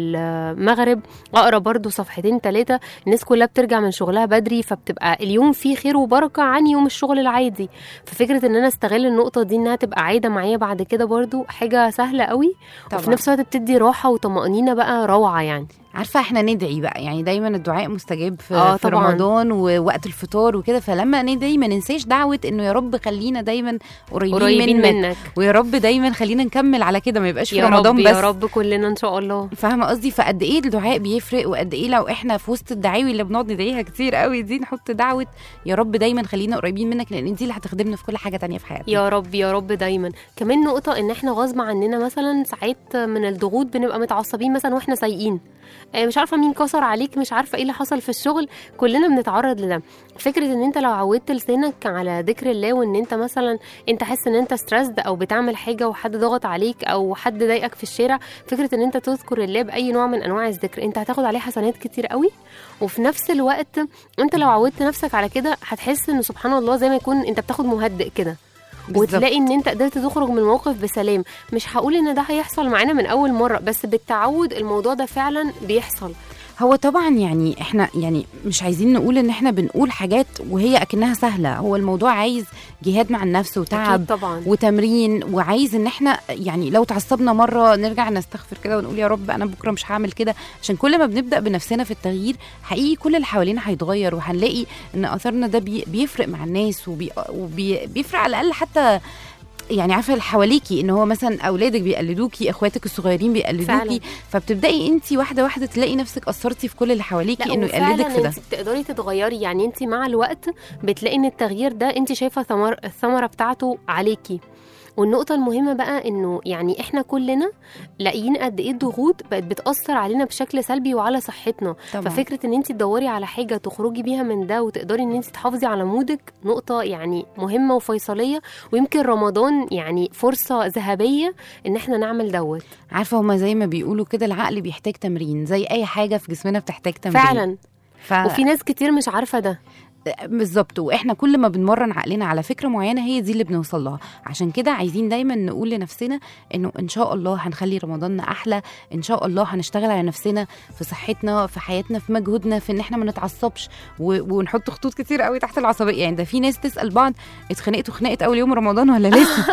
Speaker 2: المغرب اقرأ برضو صفحتين ثلاثة الناس كلها بترجع من شغلها بدري فبتبقى اليوم فيه خير وبركة عن يوم الشغل العادي ففكرة ان انا استغل النقطة دي انها تبقى عادة معايا بعد كده برضو حاجة سهلة قوي
Speaker 3: طبعا.
Speaker 2: وفي نفس الوقت بتدي راحة وطمأنينة بقى روعة يعني
Speaker 3: عارفه احنا ندعي بقى يعني دايما الدعاء مستجاب في,
Speaker 2: آه
Speaker 3: في
Speaker 2: طبعاً.
Speaker 3: رمضان ووقت الفطار وكده فلما ندعي ما ننساش دعوه انه يا رب خلينا دايما قريبين,
Speaker 2: قريبين
Speaker 3: منك,
Speaker 2: منك
Speaker 3: ويا رب دايما خلينا نكمل على كده ما يبقاش في
Speaker 2: يا
Speaker 3: رمضان
Speaker 2: رب
Speaker 3: بس
Speaker 2: يا رب كلنا ان شاء الله
Speaker 3: فاهمه قصدي فقد ايه الدعاء بيفرق وقد ايه لو احنا في وسط الدعاوي اللي بنقعد ندعيها كتير قوي دي نحط دعوه يا رب دايما خلينا قريبين منك لان دي اللي هتخدمنا في كل حاجه تانية في حياتنا
Speaker 2: يا رب يا رب دايما كمان نقطة ان احنا غصب عننا مثلا ساعات من الضغوط بنبقى متعصبين مثلا واحنا سايقين آه، مش عارفة مين كسر عليك مش عارفة ايه اللي حصل في الشغل كلنا بنتعرض لده فكرة ان انت لو عودت لسانك على ذكر الله وان انت مثلا انت حاسس ان انت ستريسد او بتعمل حاجة وحد ضغط عليك او حد ضايقك في الشارع فكرة ان انت تذكر الله باي نوع من انواع الذكر انت هتاخد عليه حسنات كتير قوي وفي نفس الوقت انت لو عودت نفسك على كده هتحس ان سبحان الله زي ما يكون انت بتاخد مهدئ كده
Speaker 3: بالظبط.
Speaker 2: وتلاقي ان انت قدرت تخرج من الموقف بسلام مش هقول ان ده هيحصل معانا من اول مره بس بالتعود الموضوع ده فعلا بيحصل
Speaker 3: هو طبعا يعني احنا يعني مش عايزين نقول ان احنا بنقول حاجات وهي اكنها سهله هو الموضوع عايز جهاد مع النفس وتعب
Speaker 2: أكيد طبعا
Speaker 3: وتمرين وعايز ان احنا يعني لو تعصبنا مره نرجع نستغفر كده ونقول يا رب انا بكره مش هعمل كده عشان كل ما بنبدا بنفسنا في التغيير حقيقي كل اللي حوالينا هيتغير وهنلاقي ان اثرنا ده بي بيفرق مع الناس وبيفرق وبي بيفرق على الاقل حتى يعني عارفه اللي حواليكي ان هو مثلا اولادك بيقلدوكي اخواتك الصغيرين بيقلدوكي
Speaker 2: فعلا.
Speaker 3: فبتبداي انت واحده واحده تلاقي نفسك اثرتي في كل اللي حواليكي
Speaker 2: لا
Speaker 3: انه يقلدك في
Speaker 2: وفعلا
Speaker 3: ده
Speaker 2: انت بتقدري تتغيري يعني انت مع الوقت بتلاقي ان التغيير ده انت شايفه ثمر الثمره بتاعته عليكي والنقطة المهمة بقى انه يعني احنا كلنا لاقيين قد ايه الضغوط بقت بتأثر علينا بشكل سلبي وعلى صحتنا
Speaker 3: طبعا.
Speaker 2: ففكرة ان انت تدوري على حاجة تخرجي بيها من ده وتقدري ان انت تحافظي على مودك نقطة يعني مهمة وفيصلية ويمكن رمضان يعني فرصة ذهبية ان احنا نعمل دوت
Speaker 3: عارفه هما زي ما بيقولوا كده العقل بيحتاج تمرين زي اي حاجه في جسمنا بتحتاج تمرين
Speaker 2: فعلا
Speaker 3: ف...
Speaker 2: وفي ناس كتير مش عارفة ده
Speaker 3: بالظبط واحنا كل ما بنمرن عقلنا على فكره معينه هي دي اللي بنوصل لها عشان كده عايزين دايما نقول لنفسنا انه ان شاء الله هنخلي رمضاننا احلى ان شاء الله هنشتغل على نفسنا في صحتنا في حياتنا في مجهودنا في ان احنا ما نتعصبش و... ونحط خطوط كتير قوي تحت العصبيه يعني ده في ناس تسال بعض اتخانقتوا خناقه اول يوم رمضان ولا لسه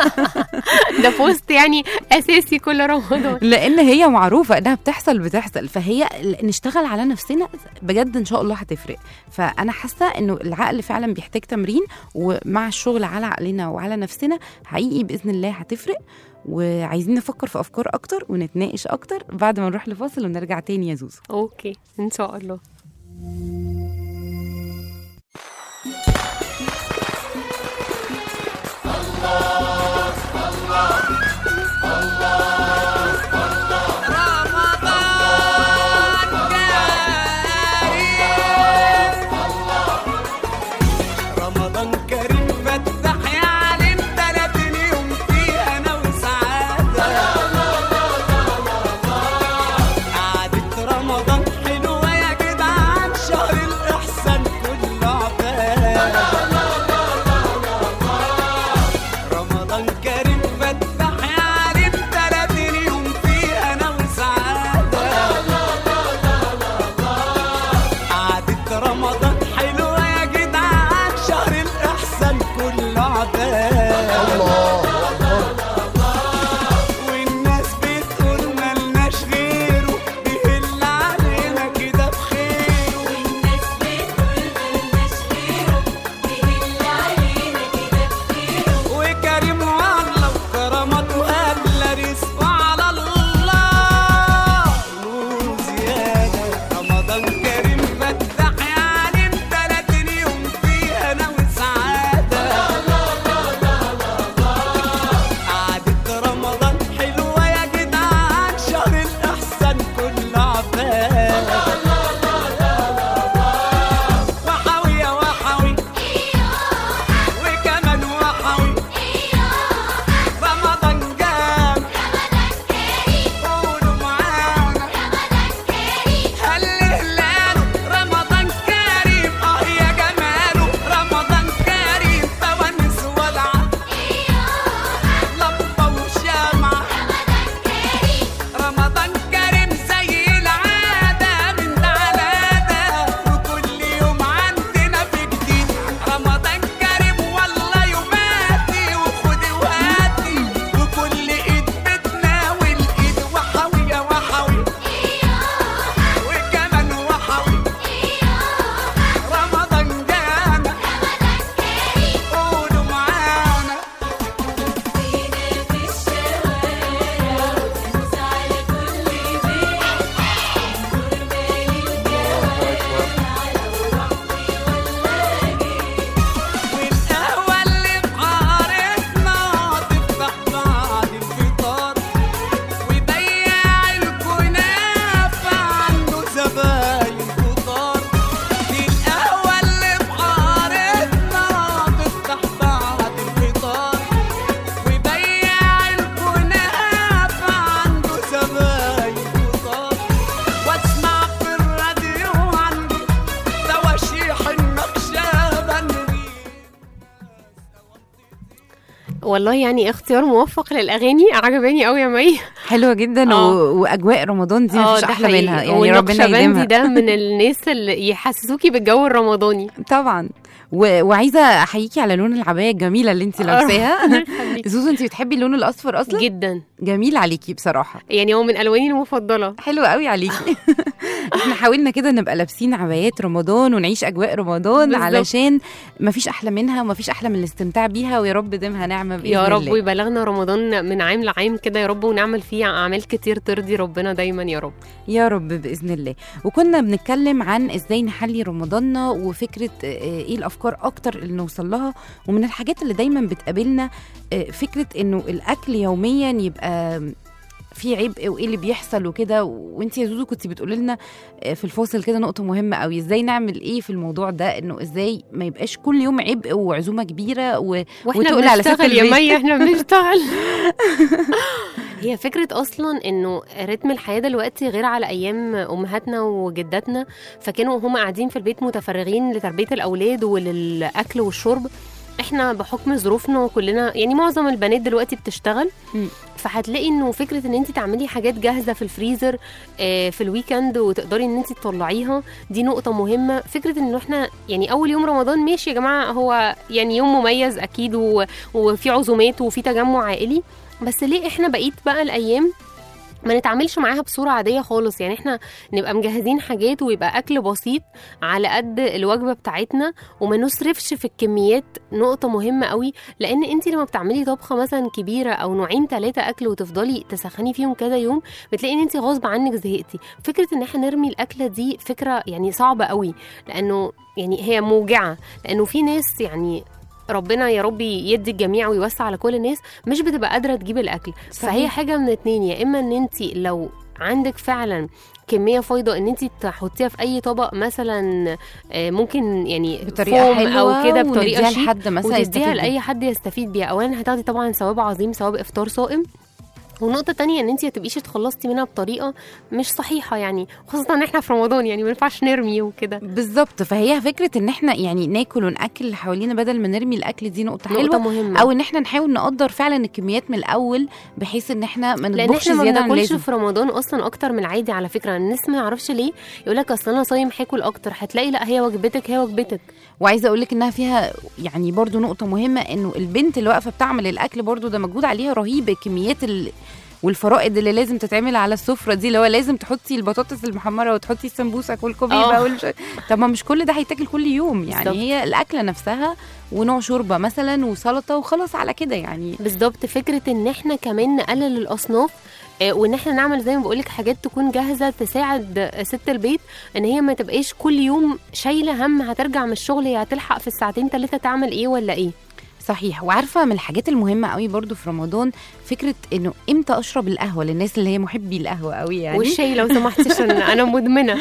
Speaker 2: ده بوست يعني اساسي كل رمضان
Speaker 3: لان هي معروفه انها بتحصل بتحصل فهي ال- نشتغل على نفسنا بجد ان شاء الله هتفرق فانا حاسه انه العقل فعلا بيحتاج تمرين ومع الشغل على عقلنا وعلى نفسنا حقيقي باذن الله هتفرق وعايزين نفكر في افكار اكتر ونتناقش اكتر بعد ما نروح لفاصل ونرجع تاني يا زوزو
Speaker 2: اوكي ان شاء الله
Speaker 11: رمضان كريم فتح يا عليم تلاتين يوم فيه انا وسعادة قعدة رمضان حلوة يا جدعان شهر
Speaker 2: والله يعني اختيار موفق للاغاني عجباني قوي يا مي
Speaker 3: حلوه جدا
Speaker 2: آه.
Speaker 3: و... واجواء رمضان دي
Speaker 2: آه،
Speaker 3: مفيش
Speaker 2: ده
Speaker 3: احلى
Speaker 2: حقيقي.
Speaker 3: منها يعني ربنا
Speaker 2: والنقشبندي
Speaker 3: يديمها
Speaker 2: ده من الناس اللي يحسسوكي بالجو الرمضاني
Speaker 3: طبعا و... وعايزه احييكي على لون العبايه الجميله اللي انت لابساها
Speaker 2: يخليك.
Speaker 3: زوزو انت بتحبي اللون الاصفر اصلا
Speaker 2: جدا
Speaker 3: جميل عليكي بصراحه
Speaker 2: يعني هو من الواني المفضله
Speaker 3: حلو قوي عليكي احنا حاولنا كده نبقى لابسين عبايات رمضان ونعيش اجواء رمضان
Speaker 2: بالظبط.
Speaker 3: علشان مفيش احلى منها ومفيش احلى من الاستمتاع بيها ويا رب ديمها نعمه باذن
Speaker 2: يا رب
Speaker 3: الله.
Speaker 2: ويبلغنا رمضان من عام لعام كده يا رب ونعمل فيه اعمال كتير ترضي ربنا دايما يا رب
Speaker 3: يا رب باذن الله وكنا بنتكلم عن ازاي نحلي رمضاننا وفكره آه، ايه الافكار اكتر اللي نوصل لها ومن الحاجات اللي دايما بتقابلنا آه، فكره انه الاكل يوميا يبقى في عبء وايه اللي بيحصل وكده وانت يا زوزو كنت بتقولي لنا آه، في الفاصل كده نقطه مهمه قوي ازاي نعمل ايه في الموضوع ده انه ازاي ما يبقاش كل يوم عبء وعزومه كبيره و...
Speaker 2: واحنا
Speaker 3: وتقل على ست
Speaker 2: بنشتغل يا
Speaker 3: البيت.
Speaker 2: مي احنا بنشتغل هي فكرة أصلا إنه رتم الحياة دلوقتي غير على أيام أمهاتنا وجداتنا فكانوا هم قاعدين في البيت متفرغين لتربية الأولاد وللأكل والشرب احنا بحكم ظروفنا كلنا يعني معظم البنات دلوقتي بتشتغل
Speaker 3: مم.
Speaker 2: فهتلاقي انه فكره ان انت تعملي حاجات جاهزه في الفريزر آه، في الويكند وتقدري ان انت تطلعيها دي نقطه مهمه فكره انه احنا يعني اول يوم رمضان ماشي يا جماعه هو يعني يوم مميز اكيد و- وفي عزومات وفي تجمع عائلي بس ليه احنا بقيت بقى الايام ما نتعاملش معاها بصورة عادية خالص يعني احنا نبقى مجهزين حاجات ويبقى أكل بسيط على قد الوجبة بتاعتنا وما نصرفش في الكميات نقطة مهمة قوي لأن انت لما بتعملي طبخة مثلا كبيرة أو نوعين ثلاثة أكل وتفضلي تسخني فيهم كذا يوم بتلاقي ان انت غصب عنك زهقتي فكرة ان احنا نرمي الأكلة دي فكرة يعني صعبة قوي لأنه يعني هي موجعة لأنه في ناس يعني ربنا يا رب يدي الجميع ويوسع على كل الناس مش بتبقى قادره تجيب الاكل
Speaker 3: صحيح.
Speaker 2: فهي حاجه من اتنين يا اما ان انت لو عندك فعلا كميه فايضه ان انت تحطيها في اي طبق مثلا آه، ممكن يعني
Speaker 3: بطريقه
Speaker 2: فوم
Speaker 3: حلوه
Speaker 2: او كده بطريقه
Speaker 3: ونديها
Speaker 2: شيك
Speaker 3: لحد مثلا
Speaker 2: وتديها
Speaker 3: يستفيد بيها.
Speaker 2: لاي حد يستفيد بيها اولا هتاخدي طبعا ثواب عظيم ثواب افطار صائم والنقطة التانية ان انت ما تبقيش اتخلصتي منها بطريقة مش صحيحة يعني خاصة ان احنا في رمضان يعني ما ينفعش نرمي وكده
Speaker 3: بالظبط فهي فكره ان احنا يعني ناكل وناكل اللي حوالينا بدل ما نرمي الاكل دي نقطه حلوه
Speaker 2: نقطة مهمة
Speaker 3: او ان احنا نحاول نقدر فعلا الكميات من الاول بحيث ان احنا ما
Speaker 2: لان
Speaker 3: نطبخش
Speaker 2: احنا ما
Speaker 3: زياده عن
Speaker 2: بناكلش
Speaker 3: اللازم
Speaker 2: في رمضان اصلا اكتر من العادي على فكره الناس ما يعرفش ليه يقول لك اصل انا صايم هاكل اكتر هتلاقي لا هي وجبتك هي وجبتك
Speaker 3: وعايزه اقول لك انها فيها يعني برضو نقطه مهمه انه البنت اللي واقفه بتعمل الاكل برضو ده مجهود عليها رهيب الكميات ال... والفرائض اللي لازم تتعمل على السفره دي اللي هو لازم تحطي البطاطس المحمره وتحطي السمبوسك والكوبيبه
Speaker 2: آه.
Speaker 3: والش... طب ما مش كل ده هيتاكل كل يوم يعني
Speaker 2: بالظبط.
Speaker 3: هي الاكله نفسها ونوع شوربه مثلا وسلطه وخلاص على كده يعني
Speaker 2: بالظبط فكره ان احنا كمان نقلل الاصناف آه، وان احنا نعمل زي ما بقولك حاجات تكون جاهزه تساعد آه، ست البيت ان هي ما تبقاش كل يوم شايله هم هترجع من الشغل هي هتلحق في الساعتين ثلاثه تعمل ايه ولا ايه
Speaker 3: صحيح وعارفه من الحاجات المهمه قوي برضو في رمضان فكره انه امتى اشرب القهوه للناس اللي هي محبي القهوه قوي يعني
Speaker 2: والشاي لو سمحتي عشان انا مدمنه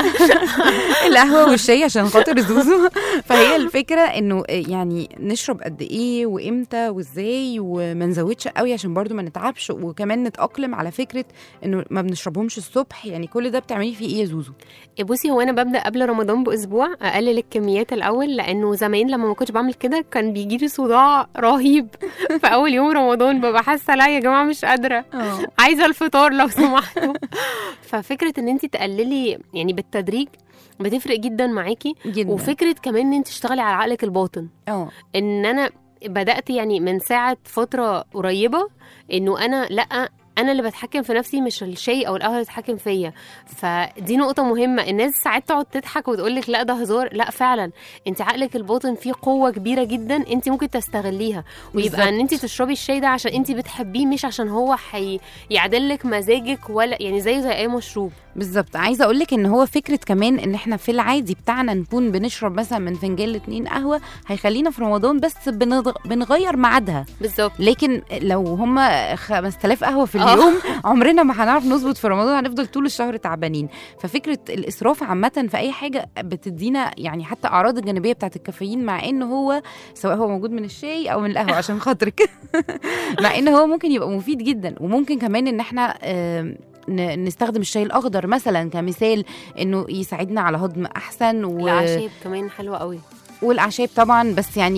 Speaker 3: القهوه والشاي عشان خاطر زوزو فهي الفكره انه يعني نشرب قد ايه وامتى وازاي وما نزودش قوي عشان برضو ما نتعبش وكمان نتاقلم على فكره انه ما بنشربهمش الصبح يعني كل ده بتعملي فيه ايه يا زوزو
Speaker 2: بصي هو انا ببدا قبل رمضان باسبوع اقلل الكميات الاول لانه زمان لما ما كنتش بعمل كده كان بيجي لي صداع رهيب في اول يوم رمضان ببقى حاسه لا يا جماعه مش قادره عايزه الفطار لو سمحتوا ففكره ان انت تقللي يعني بالتدريج بتفرق جدا معاكي
Speaker 3: جدا
Speaker 2: وفكره كمان ان انت تشتغلي على عقلك الباطن
Speaker 3: اه
Speaker 2: ان انا بدات يعني من ساعه فتره قريبه انه انا لا انا اللي بتحكم في نفسي مش الشاي او القهوه اللي بتتحكم فيا فدي نقطه مهمه الناس ساعات تقعد تضحك وتقول لك لا ده هزار لا فعلا انت عقلك الباطن فيه قوه كبيره جدا انت ممكن تستغليها ويبقى
Speaker 3: بالظبط.
Speaker 2: ان انت تشربي الشاي ده عشان انت بتحبيه مش عشان هو هيعدل لك مزاجك ولا يعني زيه زي اي مشروب
Speaker 3: بالظبط عايزه اقول لك ان هو فكره كمان ان احنا في العادي بتاعنا نكون بنشرب مثلا من فنجان لاتنين قهوه هيخلينا في رمضان بس بنغ... بنغير ميعادها
Speaker 2: بالظبط
Speaker 3: لكن لو هم 5000 قهوه في
Speaker 2: آه.
Speaker 3: اليوم عمرنا ما هنعرف نظبط في رمضان هنفضل طول الشهر تعبانين ففكره الاسراف عامه في اي حاجه بتدينا يعني حتى اعراض الجانبيه بتاعت الكافيين مع ان هو سواء هو موجود من الشاي او من القهوه عشان خاطرك مع ان هو ممكن يبقى مفيد جدا وممكن كمان ان احنا آم، ن- نستخدم الشاي الاخضر مثلا كمثال انه يساعدنا على هضم احسن و...
Speaker 2: الأعشاب كمان حلوه قوي
Speaker 3: والاعشاب طبعا بس يعني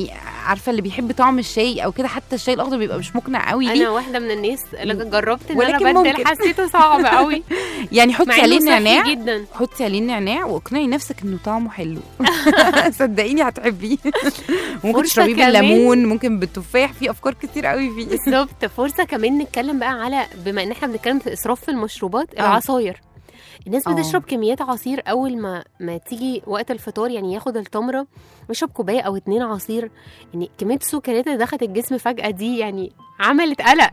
Speaker 3: عارفه اللي بيحب طعم الشاي او كده حتى الشاي الاخضر بيبقى مش مقنع قوي
Speaker 2: انا
Speaker 3: ليه
Speaker 2: واحده من الناس اللي جربت ان انا
Speaker 3: ولكن
Speaker 2: ابدل
Speaker 3: ممكن.
Speaker 2: حسيته صعب قوي
Speaker 3: يعني حطي
Speaker 2: مع
Speaker 3: عليه
Speaker 2: انه صحي
Speaker 3: نعناع
Speaker 2: جدا
Speaker 3: حطي عليه النعناع واقنعي نفسك انه طعمه حلو صدقيني هتحبيه ممكن
Speaker 2: فرصة
Speaker 3: تشربيه
Speaker 2: كمان.
Speaker 3: بالليمون ممكن بالتفاح في افكار كتير قوي فيه
Speaker 2: بالظبط فرصه كمان نتكلم بقى على بما ان احنا بنتكلم في اسراف في المشروبات
Speaker 3: آه.
Speaker 2: العصاير الناس
Speaker 3: آه.
Speaker 2: بتشرب كميات عصير اول ما ما تيجي وقت الفطار يعني ياخد التمره ويشرب كوبايه او اتنين عصير يعني كميه السكريات اللي دخلت الجسم فجاه دي يعني عملت قلق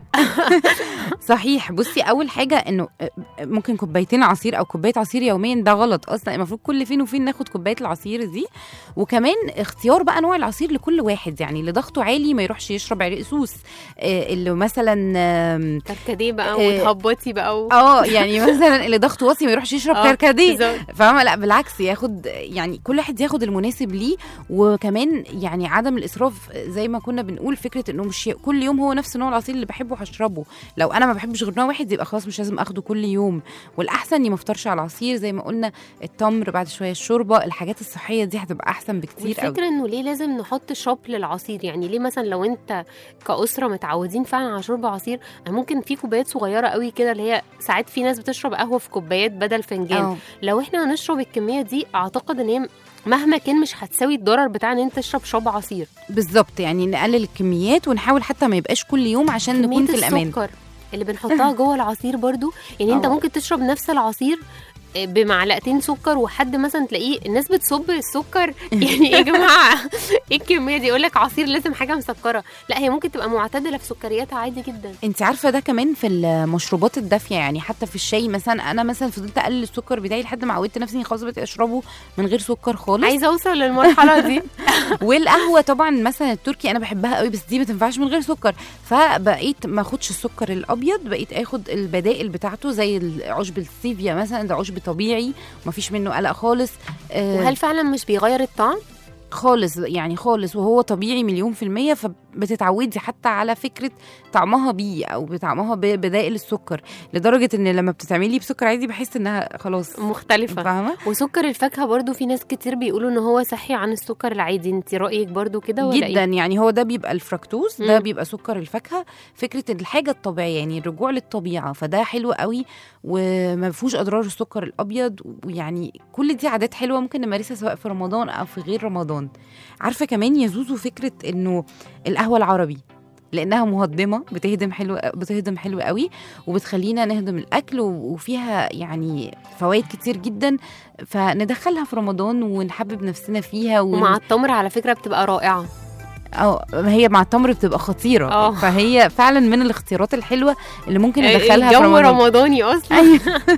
Speaker 3: صحيح بصي اول حاجه انه ممكن كوبايتين عصير او كوبايه عصير يوميا ده غلط اصلا المفروض كل فين وفين ناخد كوبايه العصير دي وكمان اختيار بقى نوع العصير لكل واحد يعني اللي ضغطه عالي ما يروحش يشرب عرق سوس آه، اللي مثلا آم،
Speaker 2: كركديه بقى
Speaker 3: آه،
Speaker 2: وتهبطي بقى و...
Speaker 3: اه يعني مثلا اللي ضغطه واطي ما يروحش يشرب
Speaker 2: آه،
Speaker 3: كركديه
Speaker 2: بالظبط.
Speaker 3: فاهمه لا بالعكس ياخد يعني كل واحد ياخد المناسب ليه وكمان يعني عدم الاسراف زي ما كنا بنقول فكره انه مش ي- كل يوم هو نفس نوع العصير اللي بحبه هشربه لو انا ما بحبش غير نوع واحد يبقى خلاص مش لازم اخده كل يوم والاحسن اني ما افطرش على العصير زي ما قلنا التمر بعد شويه الشوربه الحاجات الصحيه دي هتبقى احسن بكتير قوي
Speaker 2: والفكره انه ليه لازم نحط شوب للعصير يعني ليه مثلا لو انت كاسره متعودين فعلا على شرب عصير أنا ممكن في كوبايات صغيره قوي كده اللي هي ساعات في ناس بتشرب قهوه في كوبايات بدل فنجان
Speaker 3: اه
Speaker 2: لو احنا هنشرب الكميه دي اعتقد ان هي مهما كان مش هتساوي الضرر بتاع ان انت تشرب شرب عصير
Speaker 3: بالظبط يعني نقلل الكميات ونحاول حتى ما يبقاش كل يوم عشان نكون
Speaker 2: كمية
Speaker 3: في الامان
Speaker 2: السكر اللي بنحطها جوه العصير برضو يعني انت
Speaker 3: اه.
Speaker 2: ممكن تشرب نفس العصير بمعلقتين سكر وحد مثلا تلاقيه الناس بتصب السكر يعني يا جماعه ايه الكميه دي يقول لك عصير لازم حاجه مسكره لا هي ممكن تبقى معتدله في سكرياتها عادي جدا
Speaker 3: انت عارفه ده كمان في المشروبات الدافيه يعني حتى في الشاي مثلا انا مثلا فضلت اقلل السكر بتاعي لحد ما عودت نفسي اني خلاص بقيت اشربه من غير سكر خالص
Speaker 2: عايزه اوصل للمرحله دي
Speaker 3: والقهوه طبعا مثلا التركي انا بحبها قوي بس دي ما تنفعش من غير سكر فبقيت ما اخدش السكر الابيض بقيت اخد البدائل بتاعته زي عشب الستيفيا مثلا ده عشب طبيعي ما فيش منه قلق خالص آه،
Speaker 2: وهل فعلا مش بيغير الطعم
Speaker 3: خالص يعني خالص وهو طبيعي مليون في المية فبتتعودي حتى على فكرة طعمها بيه أو بطعمها ببدائل السكر لدرجة إن لما بتتعملي بسكر عادي بحس إنها خلاص
Speaker 2: مختلفه
Speaker 3: فاهمة
Speaker 2: وسكر الفاكهه برضو في ناس كتير بيقولوا ان هو صحي عن السكر العادي انت رايك برضو كده ولا
Speaker 3: جدا
Speaker 2: ايه
Speaker 3: يعني هو ده بيبقى الفركتوز ده
Speaker 2: مم.
Speaker 3: بيبقى سكر الفاكهة فكرة الحاجة الطبيعية يعني الرجوع للطبيعة فده حلو قوي وما فيهوش أضرار السكر الأبيض ويعني كل دي عادات حلوة ممكن نمارسها سواء في رمضان أو في غير رمضان عارفة كمان يا زوزو فكرة إنه القهوة العربي لانها مهضمه بتهضم حلو بتهضم حلو قوي وبتخلينا نهضم الاكل و- وفيها يعني فوائد كتير جدا فندخلها في رمضان ونحبب نفسنا فيها ون...
Speaker 2: ومع التمر على فكره بتبقى رائعه
Speaker 3: اه هي مع التمر بتبقى خطيره
Speaker 2: اه.
Speaker 3: فهي فعلا من الاختيارات الحلوه اللي ممكن ندخلها في
Speaker 2: الجو
Speaker 3: رمضان
Speaker 2: رمضاني اصلا
Speaker 3: أيوة.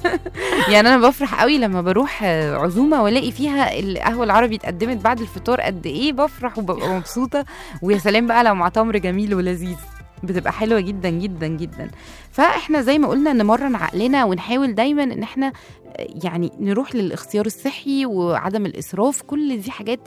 Speaker 3: يعني انا بفرح قوي لما بروح آه، عزومه والاقي فيها القهوه العربي اتقدمت بعد الفطار قد ايه بفرح وببقى مبسوطه ويا سلام بقى لو مع تمر جميل ولذيذ بتبقى حلوه جدا جدا جدا فاحنا زي ما قلنا نمرن عقلنا ونحاول دايما ان احنا آه، يعني نروح للاختيار الصحي وعدم الاسراف كل دي حاجات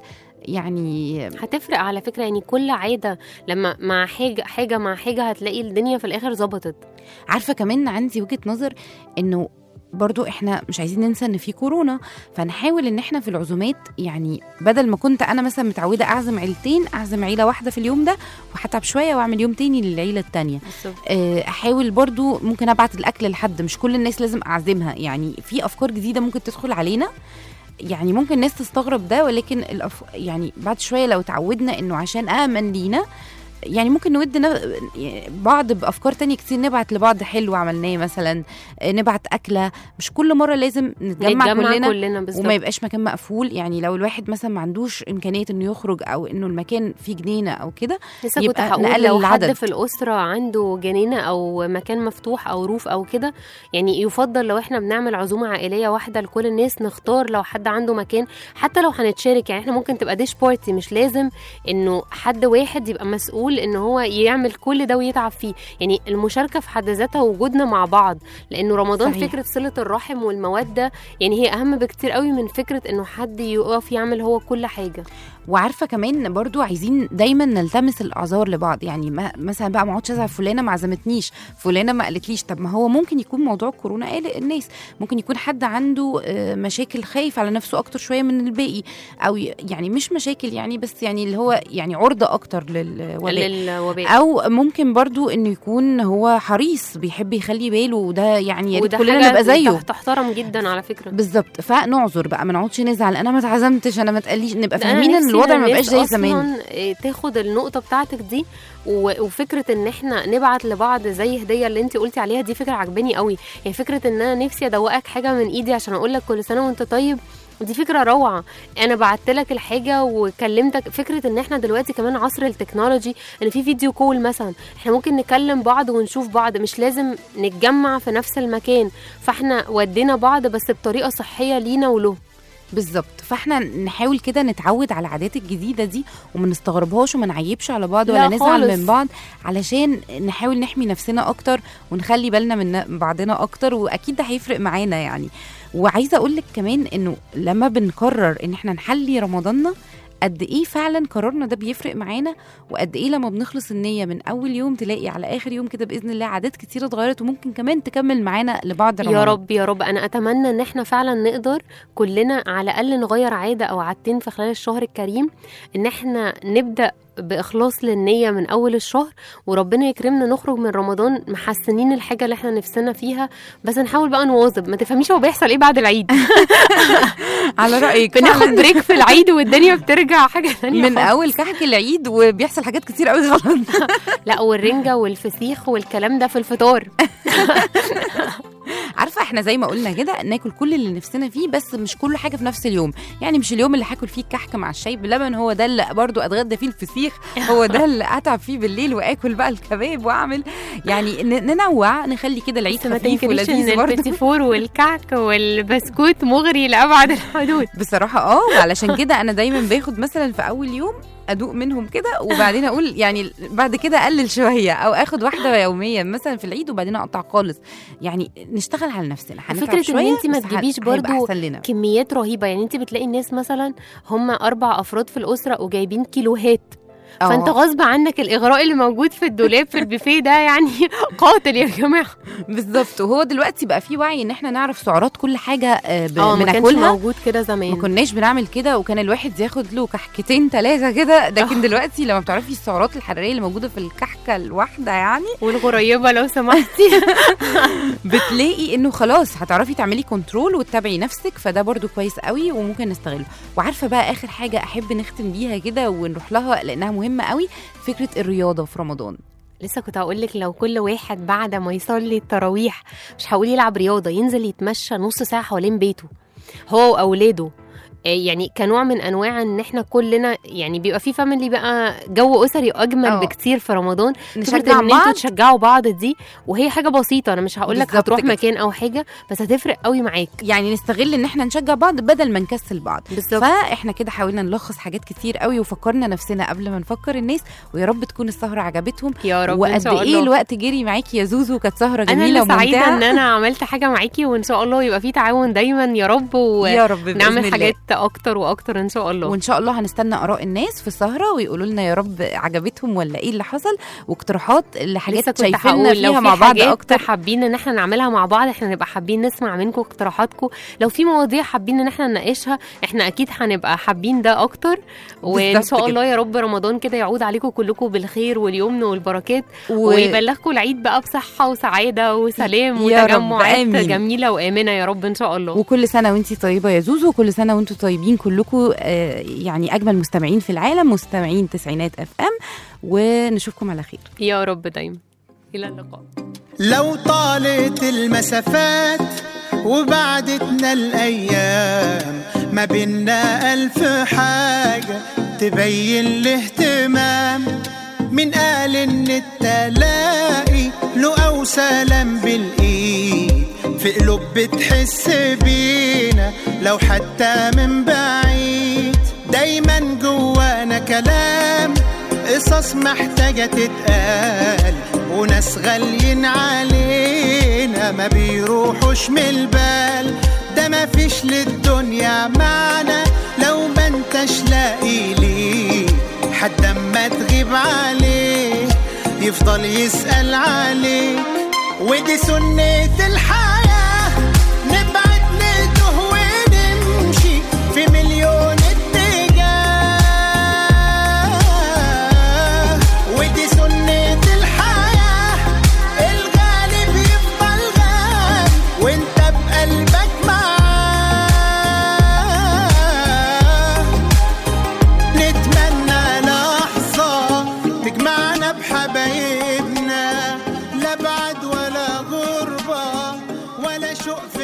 Speaker 3: يعني
Speaker 2: هتفرق على فكره يعني كل عاده لما مع حاجه حاجه مع حاجه هتلاقي الدنيا في الاخر ظبطت
Speaker 3: عارفه كمان عندي وجهه نظر انه برضو احنا مش عايزين ننسى ان في كورونا فنحاول ان احنا في العزومات يعني بدل ما كنت انا مثلا متعوده اعزم عيلتين اعزم عيله واحده في اليوم ده وهتعب شويه واعمل يوم تاني للعيله التانيه آه، احاول برضو ممكن ابعت الاكل لحد مش كل الناس لازم اعزمها يعني في افكار جديده ممكن تدخل علينا يعني ممكن الناس تستغرب ده ولكن الأف... يعني بعد شويه لو اتعودنا انه عشان امن لينا يعني ممكن نود ن- بعض بافكار تانية كتير نبعت لبعض حلو عملناه مثلا آه، نبعت اكله مش كل مره لازم نتجمع,
Speaker 2: نتجمع
Speaker 3: كلنا
Speaker 2: كلنا بالظبط
Speaker 3: وما يبقاش مكان مقفول يعني لو الواحد مثلا ما عندوش امكانيه انه يخرج او انه المكان فيه جنينه او كده
Speaker 2: لسه كنت
Speaker 3: يبقى
Speaker 2: هقول
Speaker 3: نقلل
Speaker 2: لو حد
Speaker 3: العدد.
Speaker 2: في الأسرة عنده جنينة أو مكان مفتوح أو روف أو كده يعني يفضل لو احنا بنعمل عزومة عائلية واحدة لكل الناس نختار لو حد عنده مكان حتى لو هنتشارك يعني احنا ممكن تبقى ديش بارتي مش لازم انه حد واحد يبقى مسؤول ان هو يعمل كل ده ويتعب فيه يعني المشاركة في حد ذاتها وجودنا مع بعض لأنه رمضان
Speaker 3: صحيح.
Speaker 2: فكرة صلة الرحم والمودة يعني هي أهم بكتير قوي من فكرة انه حد يقف يعمل هو كل حاجة
Speaker 3: وعارفه كمان برضو عايزين دايما نلتمس الاعذار لبعض يعني ما مثلا بقى ما اقعدش ازعل فلانه ما عزمتنيش فلانه ما قالتليش طب ما هو ممكن يكون موضوع كورونا قلق الناس ممكن يكون حد عنده آه، مشاكل خايف على نفسه اكتر شويه من الباقي او ي- يعني مش مشاكل يعني بس يعني اللي هو يعني عرضه اكتر للوباء
Speaker 2: للوباء
Speaker 3: او ممكن برضو انه يكون هو حريص بيحب يخلي باله وده يعني يا ريت
Speaker 2: وده
Speaker 3: كلنا
Speaker 2: حاجة
Speaker 3: نبقى زيه
Speaker 2: تح- تحترم جدا على فكره
Speaker 3: بالظبط فنعذر بقى ما نقعدش نزعل انا ما اتعزمتش انا ما اتقاليش نبقى
Speaker 2: ده أنا
Speaker 3: فاهمين ان
Speaker 2: نفسي
Speaker 3: الوضع ما
Speaker 2: الناس
Speaker 3: بقاش زي
Speaker 2: أصلاً
Speaker 3: زمان
Speaker 2: إيه، تاخد النقطه بتاعتك دي و- وفكره ان احنا نبعت لبعض زي هديه اللي انت قلتي عليها دي فكره عجباني قوي يعني فكره ان انا نفسي ادوقك حاجه من ايدي عشان اقول لك كل سنه وانت طيب دي فكره روعه انا بعت لك الحاجه وكلمتك فكره ان احنا دلوقتي كمان عصر التكنولوجي ان في فيديو كول مثلا احنا ممكن نكلم بعض ونشوف بعض مش لازم نتجمع في نفس المكان فاحنا ودينا بعض بس بطريقه صحيه لينا وله
Speaker 3: بالظبط فاحنا نحاول كده نتعود على العادات الجديده دي وما نستغربهاش وما نعيبش على بعض
Speaker 2: لا
Speaker 3: ولا نزعل
Speaker 2: خالص.
Speaker 3: من بعض علشان نحاول نحمي نفسنا اكتر ونخلي بالنا من بعضنا اكتر واكيد ده هيفرق معانا يعني وعايزه اقول لك كمان انه لما بنقرر ان احنا نحلي رمضاننا قد ايه فعلا قرارنا ده بيفرق معانا وقد ايه لما بنخلص النيه من اول يوم تلاقي على اخر يوم كده باذن الله عادات كتيره اتغيرت وممكن كمان تكمل معانا لبعد رمضان
Speaker 2: يا رب يا رب انا اتمنى ان احنا فعلا نقدر كلنا على الاقل نغير عاده او عادتين في خلال الشهر الكريم ان احنا نبدا باخلاص للنيه من اول الشهر وربنا يكرمنا نخرج من رمضان محسنين الحاجه اللي احنا نفسنا فيها بس نحاول بقى نواظب ما تفهميش هو بيحصل ايه بعد العيد
Speaker 3: على رايك
Speaker 2: بناخد
Speaker 3: فعلاً.
Speaker 2: بريك في العيد والدنيا بترجع حاجه ثانيه
Speaker 3: من
Speaker 2: خالص.
Speaker 3: اول كحك العيد وبيحصل حاجات كتير قوي غلط
Speaker 2: لا والرنجه والفسيخ والكلام ده في الفطار
Speaker 3: عارفه احنا زي ما قلنا كده ناكل كل اللي نفسنا فيه بس مش كل حاجه في نفس اليوم يعني مش اليوم اللي هاكل فيه الكحك مع الشاي بلبن هو ده اللي برضو اتغدى فيه الفسيخ هو ده اللي اتعب فيه بالليل واكل بقى الكباب واعمل يعني ن- ننوع نخلي كده العيد
Speaker 2: بس ما
Speaker 3: خفيف
Speaker 2: تنكريش ان
Speaker 3: ولذيذ برضو
Speaker 2: البيتي فور والكعك والبسكوت مغري لابعد الحدود
Speaker 3: بصراحه اه وعلشان كده انا دايما باخد مثلا في اول يوم ادوق منهم كده وبعدين اقول يعني بعد كده اقلل شويه او اخد واحده يوميا مثلا في العيد وبعدين اقطع خالص يعني نشتغل على نفسنا هنتعب
Speaker 2: فكره ان
Speaker 3: شويه
Speaker 2: انت ما
Speaker 3: بس ه-
Speaker 2: تجيبيش
Speaker 3: هيبقى
Speaker 2: برضو
Speaker 3: أحسن لنا.
Speaker 2: كميات رهيبه يعني انت بتلاقي الناس مثلا هم اربع افراد في الاسره وجايبين كيلوهات
Speaker 3: آه.
Speaker 2: فانت غصب عنك الاغراء اللي موجود في الدولاب في البوفيه ده يعني قاتل يا جماعه
Speaker 3: بالظبط وهو دلوقتي بقى في وعي ان احنا نعرف سعرات كل حاجه آه، ب-
Speaker 2: اه ما كانش
Speaker 3: بناكلها
Speaker 2: موجود كده زمان
Speaker 3: ما كناش بنعمل كده وكان الواحد ياخد له كحكتين ثلاثه كده لكن دلوقتي لما بتعرفي السعرات الحراريه اللي موجوده في الكحكه الواحده يعني
Speaker 2: والغريبه لو سمحتي
Speaker 3: بتلاقي انه خلاص هتعرفي تعملي كنترول وتتابعي نفسك فده برضو كويس قوي وممكن نستغله وعارفه بقى اخر حاجه احب نختم بيها كده ونروح لها لانها مهمه قوي فكره الرياضه في رمضان
Speaker 2: لسه كنت هقول لك لو كل واحد بعد ما يصلي التراويح مش هقول يلعب رياضه ينزل يتمشى نص ساعه حوالين بيته هو واولاده آه، يعني كنوع من انواع ان احنا كلنا يعني بيبقى في فاميلي بقى جو اسري اجمل
Speaker 3: اه.
Speaker 2: أوه. بكتير في رمضان
Speaker 3: نشجع
Speaker 2: فكرة ان انتوا
Speaker 3: بعض.
Speaker 2: تشجعوا بعض دي وهي حاجه بسيطه انا مش هقول لك
Speaker 3: بالظبط
Speaker 2: هتروح
Speaker 3: كده.
Speaker 2: مكان او حاجه بس هتفرق قوي معاك
Speaker 3: يعني نستغل ان احنا نشجع بعض بدل ما نكسل بعض
Speaker 2: بالظبط
Speaker 3: فاحنا كده حاولنا نلخص حاجات كتير قوي وفكرنا نفسنا قبل ما نفكر الناس ويا رب تكون السهره عجبتهم
Speaker 2: يا رب ان
Speaker 3: وقد
Speaker 2: شاء
Speaker 3: ايه
Speaker 2: الله
Speaker 3: الوقت جري معاكي يا زوزو كانت سهره
Speaker 2: انا
Speaker 3: جميله
Speaker 2: اللي سعيده
Speaker 3: وممتعه
Speaker 2: ان انا عملت حاجه معاكي وان شاء الله يبقى في تعاون دايما يا رب
Speaker 3: يا رب بإذن
Speaker 2: ونعمل
Speaker 3: الله.
Speaker 2: حاجات اكتر واكتر ان شاء الله
Speaker 3: وان شاء الله هنستنى اراء الناس في السهره ويقولوا لنا يا رب عجبتهم ولا ايه اللي حصل واقتراحات
Speaker 2: لسه
Speaker 3: لحاجات
Speaker 2: كنت
Speaker 3: شايفيننا
Speaker 2: هقول لو
Speaker 3: فيها
Speaker 2: في
Speaker 3: مع بعض
Speaker 2: حاجات
Speaker 3: اكتر
Speaker 2: حابين ان احنا نعملها مع بعض احنا نبقى حابين نسمع منكم اقتراحاتكم لو في مواضيع حابين ان احنا نناقشها احنا اكيد هنبقى حابين ده اكتر وان
Speaker 3: بالظبط
Speaker 2: شاء
Speaker 3: كده.
Speaker 2: الله يا رب رمضان كده يعود عليكم كلكم بالخير واليمن والبركات
Speaker 3: و...
Speaker 2: ويبلغكم العيد بقى بصحه وسعاده وسلام
Speaker 3: يا رب،
Speaker 2: وتجمعات
Speaker 3: آمين.
Speaker 2: جميله وامنه يا رب ان شاء الله
Speaker 3: وكل سنه وانتي طيبه يا زوزو وكل سنه وانتوا طيبين كلكم آه يعني اجمل مستمعين في العالم مستمعين تسعينات اف ام ونشوفكم على خير
Speaker 2: يا رب دايما الى اللقاء
Speaker 12: لو طالت المسافات وبعدتنا الأيام ما بينا ألف حاجة تبين الاهتمام من قال إن التلاقي له أو سلام بالإيد في قلوب بتحس بينا لو حتى من بعيد دايما جوانا كلام قصص محتاجة تتقال وناس غاليين علينا ما بيروحوش من البال ده ما فيش للدنيا معنى لو ما انتش لاقي ليه لحد اما تغيب عليه يفضل يسأل عليك ودي سنة الحياة نبعد نتوه ونمشي في مليون اتجاه ودي سنة الحياة الغالب يفضل غالي وانت بقلبك معاه نتمنى لحظة تجمعنا بحبايبنا لا بعد ولا غربة ولا شوق في